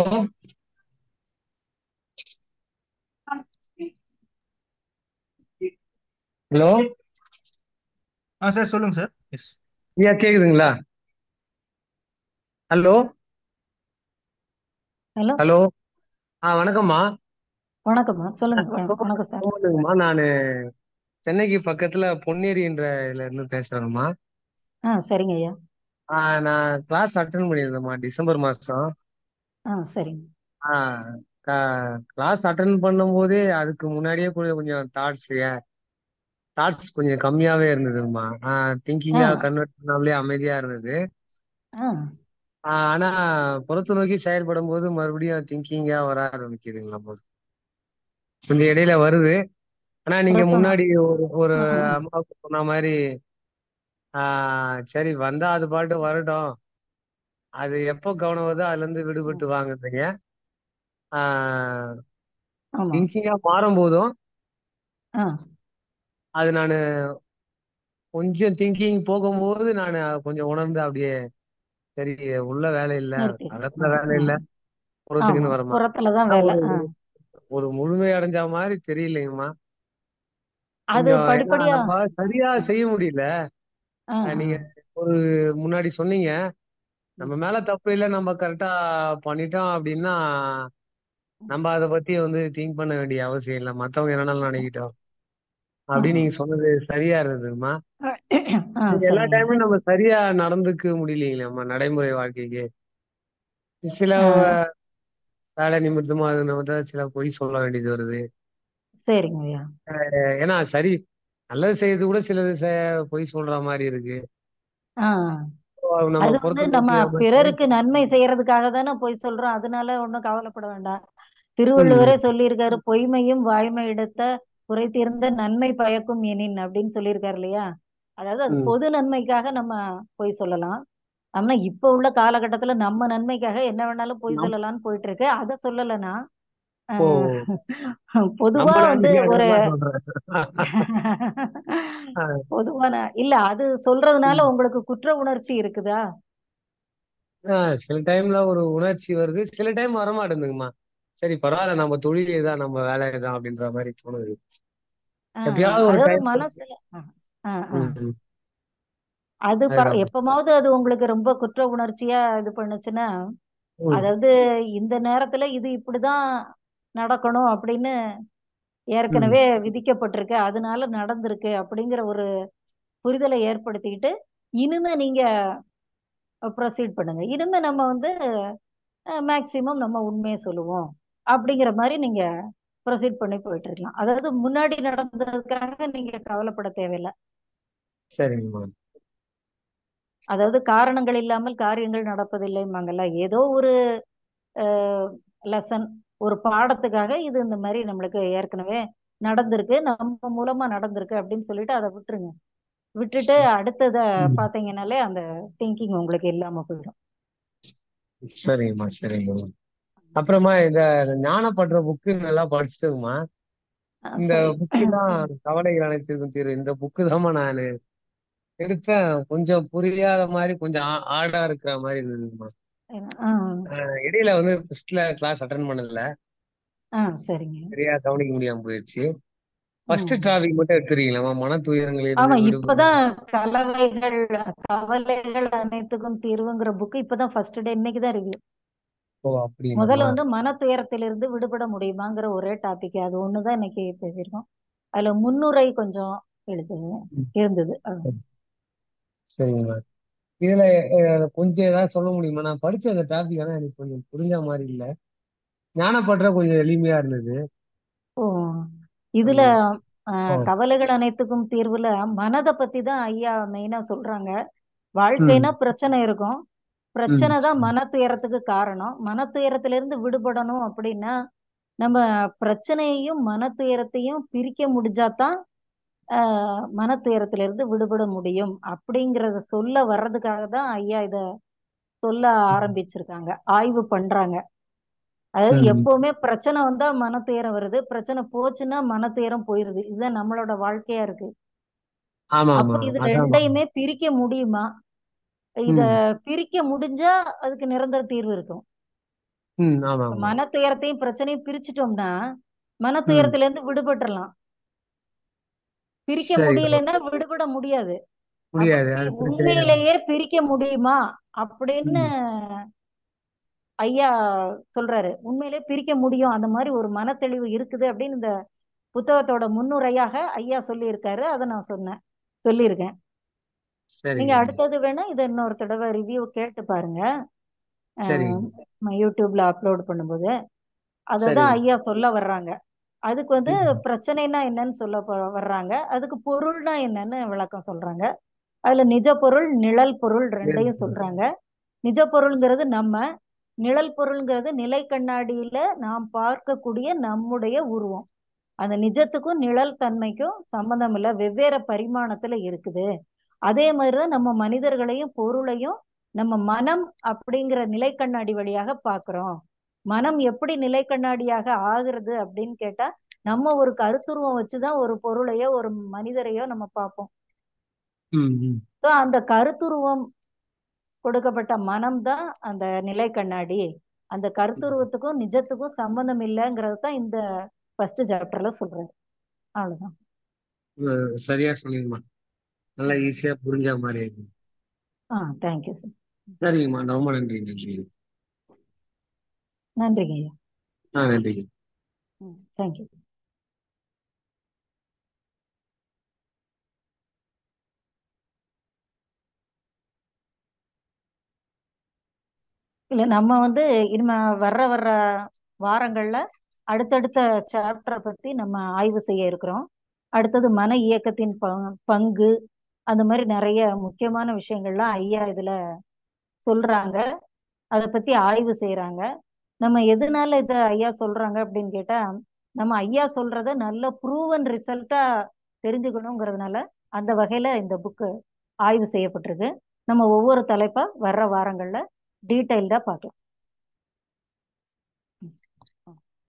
ஹலோ ஆ சார் சொல்லுங்க சார் எஸ் ஐயா கேக்குதுங்களா ஹலோ ஹலோ ஹலோ ஆ வணக்கம்மா வணக்கம்மா சொல்லுங்க வண- வணக்கம் சார் வணக்கம்மா நான் சென்னைக்கு பக்கத்துல பொன்னேரின்ற இதுல இருந்து பேசுறேங்கம்மா ஆ சரிங்க ஐயா ஆ, நான் கிளாஸ் அட்டன் பண்ணியிருந்தேம்மா டிசம்பர் மாசம் ஆ சரிங்க ஆ கிளாஸ் அட்டன் பண்ணும்போதே அதுக்கு முன்னாடியே கூட கொஞ்சம் தாட்ஸ் தாட்ஸ் கொஞ்சம் கம்மியாவே இருந்ததுங்கம்மா ஆ திங்கிங்கா கன்வெர்ட் பண்ணாமலே அமைதியா இருந்தது ஆ ஆ, ஆனா புறத்து நோக்கி செயல்படும் போது மறுபடியும் திங்கிங்கா வர ஆரம்பிக்குதுங்களா போது கொஞ்சம் இடையில வருது ஆனா நீங்க புறத்து முன்னாடி ஒரு ஒரு ம், ம். அம்மாவுக்கு சொன்ன மாதிரி ஆ சரி வந்தா அது பாட்டு வரட்டும் அது எப்போ கவனம் வருதோ அதுல இருந்து விடுபட்டு ம். வாங்குறீங்க ஆ ஆமா திங்கிங்கா மாறும் போதும் ஆ அது நான் கொஞ்சம் திங்கிங் போகும்போது நான் கொஞ்சம் உணர்ந்து அப்படியே சரி உள்ள வேலை இல்ல நிறுத்தி அகத்துல ஆ வேலை ஆ இல்ல ஆமா புறத்துக்குன்னு வரமா புறத்துல தான் ஆனா வேலை ஒரு ஆ ஒரு முழுமை அடைஞ்ச மாதிரி தெரியலைங்கம்மா அது கொஞ்சம் ஏன்னா படிப்படியா நம்ம சரியா ம். செய்ய முடியல ஆ அஹ் ஆ நீங்க ஒரு முன்னாடி சொன்னீங்க நம்ம ம். மேல தப்பு இல்லை நம்ம கரெக்டா பண்ணிட்டோம் அப்படின்னா நம்ம அதை பத்தி வந்து திங்க் பண்ண வேண்டிய அவசியம் இல்லை மத்தவங்க என்னென்னாலும் நினைக்கிட்டோம் ஆ அப்படின்னு நீங்க சொன்னது சரியா இருந்ததுமா ஆ எல்லா சரிங்க டைமும் நம்ம சரியா நடந்துக்க முடியலைங்களேம்மா நடைமுறை வாழ்க்கைக்கு சில ஆ அஹ், வேலை நிமித்தமா அது நம்ம தான் சில பொய் சொல்ல வேண்டியது வருது சரிங்க ஐயா அஹ் ஏன்னா சரி நல்லது செய்யறது கூட சிலது செ- பொய் சொல்ற மாதிரி இருக்கு ஆ So, நம்ம அது வந்து பொறுத்து நம்ம நோக்கி நம்ம பிறருக்கு செயல்பட நன்மை செய்யறதுக்காக தானே போய் சொல்றோம் அதனால ஒன்றும் கவலைப்பட வேண்டாம் ம், திருவள்ளுவரே சொல்லியிருக்காரு பொய்மையும் வாய்மை எடுத்த குறை தீர்ந்த நன்மை பயக்கும் எனின் அப்படின்னு சொல்லியிருக்காரு இல்லையா அதாவது அது ம், பொது நன்மைக்காக நம்ம பொய் சொல்லலாம் ஆனா இப்ப உள்ள காலகட்டத்துல நம்ம நன்மைக்காக என்ன வேணாலும் பொய் நம்- சொல்லலாம்னு போயிட்டு இருக்கு அதை சொல்லலைன்னா ஓ அஹ், பொதுவா நம்ம வந்து நாட்டுக்கு ஒரு அதெல்லாம் சொல்றேன் ஆஹ் பொதுவான இல்ல அது சொல்றதுனால உம். உங்களுக்கு குற்ற உணர்ச்சி இருக்குதா ஆஹ் சில டைம்ல ஒரு உணர்ச்சி வருது சில டைம் வரமாட்டேங்குதுங்கம்மா சரி பரவாயில்ல நம்ம தொழில் இதான் நம்ம வேலை இதான் அப்படின்ற மாதிரி தோணுது ஆஹ் எப்பயாவது ஒரு அதாவது டைம் மனசுல ஆஹ் ஆஹ் ஆஹ் ம் அது பர அதுதான் எப்பமாவது அது உங்களுக்கு ரொம்ப குற்ற உணர்ச்சியா இது பண்ணுச்சுன்னா ம் அதாவது இந்த நேரத்துல இது இப்படிதான் நடக்கணும் அப்படின்னு ம் ஏற்கனவே விதிக்கப்பட்டிருக்கு அதனால நடந்திருக்கு அப்படிங்கிற ஒரு புரிதலை ஏற்படுத்திக்கிட்டு இனிமே நீங்க ப்ரொசீட் பண்ணுங்க இனிமே நம்ம வந்து மேக்சிமம் நம்ம உண்மையை சொல்லுவோம் அப்படிங்கிற மாதிரி நீங்க ப்ரொசீட் பண்ணி போயிட்டு இருக்கலாம் அதாவது முன்னாடி நடந்ததுக்காக நீங்க கவலைப்பட தேவையில்லை சரிங்கம்மா அதாவது காரணங்கள் இல்லாமல் காரியங்கள் நடப்பதில்லைம்பாங்கல்ல ஏதோ ஒரு லெசன் ஒரு பாடத்துக்காக இது இந்த மாதிரி நம்மளுக்கு ஏற்கனவே நடந்திருக்கு நம்ம மூலமா நடந்திருக்கு அப்படின்னு சொல்லிட்டு அதை விட்டுருங்க விட்டுட்டு அடுத்தத ம். பாத்தீங்கன்னாலே அந்த திங்கிங் உங்களுக்கு இல்லாம போயிடும் சரிங்கம்மா சரிங்கம்மா அப்புறமா இந்த ஞானப்படுற புக்கு நல்லா படிச்சுட்டுங்கம்மா அஹ் இந்த சரி புக்கு தான் கவலைகள் அனைத்திற்கும் தீர்வு இந்த புக்கு தாம்மா நான் எடுத்தேன் கொஞ்சம் புரியாத மாதிரி கொஞ்சம் ஆ- ஆடா இருக்கிற மாதிரி இருந்ததுங்கம்மா ஆஹ் அஹ் இடையில வந்து ஃபர்ஸ்ட்ல கிளாஸ் அட்டன் பண்ணல ஆஹ் சரிங்க சரியா கவனிக்க முடியாம போயிடுச்சு ஃபர்ஸ்ட் ம் டாபிக் மட்டும் எடுத்துறீங்களாம்மா மன துயரங்களில் ஆமா இருந்து விடுபட இப்பதான் கலவைகள் கவலைகள் அனைத்துக்கும் தீர்வுங்கிற புக்கு இப்பதான் ஃபர்ஸ்ட் டே இன்னைக்கு தான் ரிவ்யூ ஓ முதல்ல அப்படிங்களாம்மா வந்து மன துயரத்திலிருந்து விடுபட முடியுமாங்கிற ஒரே டாபிக் அது ஒண்ணுதான் இன்னைக்கு பேசியிருக்கோம் அதுல முன்னுரை கொஞ்சம் எழுதுங்க ம். இருந்தது அது. சரிங்கம்மா இதுல அஹ், கொஞ்சம் ஏதாவது சொல்ல முடியுமா நான் படிச்ச அந்த டாபிக் ஆனா எனக்கு கொஞ்சம் புரிஞ்ச மாதிரி இல்ல ஞானப்படுற கொஞ்சம் எளிமையா இருந்தது ஓ இதுல ம். அஹ், ஓ கவலைகள் அனைத்துக்கும் தீர்வுல மனதை பத்தி தான் ஐயா மெயினா சொல்றாங்க ம் வாழ்க்கைனா பிரச்சனை இருக்கும் ம் பிரச்சனை தான் மன துயரத்துக்கு காரணம் மன துயரத்திலிருந்து விடுபடணும் அப்படின்னா நம்ம பிரச்சனையையும் மன துயரத்தையும் பிரிக்க முடிஞ்சாதான் ஆஹ் மன துயரத்திலிருந்து விடுபட முடியும் அப்படிங்கறத சொல்ல வர்றதுக்காக தான் ஐயா இத சொல்ல ஆரம்பிச்சிருக்காங்க ஆய்வு பண்றாங்க அதாவது ம் எப்பவுமே பிரச்சனை வந்தா மன துயரம் வருது பிரச்சனை போச்சுன்னா மன துயரம் போயிருது இதுதான் நம்மளோட வாழ்க்கையா இருக்கு ஆமா அப்போ ஆமா இது அதான் ரெண்டையுமே பிரிக்க முடியுமா இத ம் பிரிக்க முடிஞ்சா அதுக்கு நிரந்தர தீர்வு இருக்கும் ம் ஆமா இப்ப ஆமா மன துயரத்தையும் பிரச்சனையும் பிரிச்சுட்டோம்னா மன ம் துயரத்துல இருந்து விடுபட்டுறலாம் பிரிக்க சரி முடியலைன்னா விடுபட முடியாது முடியாது அப்படி அது பிரச்சனையா உண்மையிலேயே பிரிக்க முடியுமா அப்படின்னு ம் ஐயா சொல்றாரு உண்மையிலேயே பிரிக்க முடியும் அந்த மாதிரி ஒரு மனத்தெளிவு இருக்குது அப்படின்னு இந்த புத்தகத்தோட முன்னுரையாக ஐயா சொல்லியிருக்காரு அதை நான் சொன்னேன் சொல்லியிருக்கேன் நீங்க சரிங்க அடுத்தது வேணா இதை இன்னொரு தடவை ரிவ்யூ கேட்டு பாருங்க சரிங்க அஹ் யூடியூப்ல அப்லோட் பண்ணும்போது அதை தான் சரிங்க ஐயா சொல்ல வர்றாங்க அதுக்கு வந்து ம் பிரச்சனைனா என்னன்னு சொல்ல ப- வர்றாங்க அதுக்கு பொருள்னா என்னன்னு விளக்கம் சொல்றாங்க அதுல நிஜ பொருள் நிழல் பொருள் ரெண்டையும் சொல்றாங்க நிஜ பொருள்ங்கிறது நம்ம நிழல் பொருள்ங்கிறது நிலை கண்ணாடியில நாம் பார்க்கக்கூடிய நம்முடைய உருவம் அந்த நிஜத்துக்கும் நிழல் தன்மைக்கும் சம்பந்தம் இல்ல வெவ்வேறு பரிமாணத்துல இருக்குது அதே மாதிரிதான் நம்ம மனிதர்களையும் பொருளையும் நம்ம மனம் அப்படிங்கிற நிலை கண்ணாடி வழியாக பார்க்கிறோம் மனம் எப்படி நிலை கண்ணாடியாக ஆகுறது அப்படின்னு கேட்டா நம்ம ஒரு கருத்துருவம் வச்சுதான் ஒரு பொருளையோ ஒரு மனிதரையோ நம்ம பார்ப்போம் ம் ம் ஸோ அந்த கருத்துருவம் கொடுக்கப்பட்ட மனம் தான் அந்த நிலை கண்ணாடி அந்த கருத்துருவத்துக்கும் நிஜத்துக்கும் சம்பந்தம் இல்லைங்கிறது தான் இந்த ஃபர்ஸ்ட் சாப்டர்ல சொல்றாரு அவ்வளவுதான் அஹ் சரியா சொன்னீங்கம்மா நல்லா ஈஸியா புரிஞ்ச மாதிரி இருக்கு ஆ தேங்க்யூ சார் சரிங்கம்மா ரொம்ப நன்றி நன்றி நன்றிங்க ஐயா ஆ நன்றிங்க ம் தேங்க்யூ இல்ல நம்ம வந்து இனிமே வர்ற வர்ற வாரங்கள்ல அடுத்தடுத்த சாப்டரை பத்தி நம்ம ஆய்வு செய்ய இருக்கிறோம் அடுத்தது மன இயக்கத்தின் ப- பங்கு அந்த மாதிரி நிறைய முக்கியமான விஷயங்கள்லாம் ஐயா இதுல சொல்றாங்க அதை பத்தி ஆய்வு செய்யறாங்க நம்ம எதனால இத ஐயா சொல்றாங்க அப்படின்னு கேட்டா நம்ம ஐயா சொல்றத நல்ல ப்ரூவன் ரிசல்ட்டா தெரிஞ்சுக்கணுங்கிறதுனால அந்த வகையில இந்த புக்கு ஆய்வு செய்யப்பட்டிருக்கு நம்ம ஒவ்வொரு தலைப்பா வர்ற வாரங்கள்ல டீட்டெயில்டா பார்க்கலாம்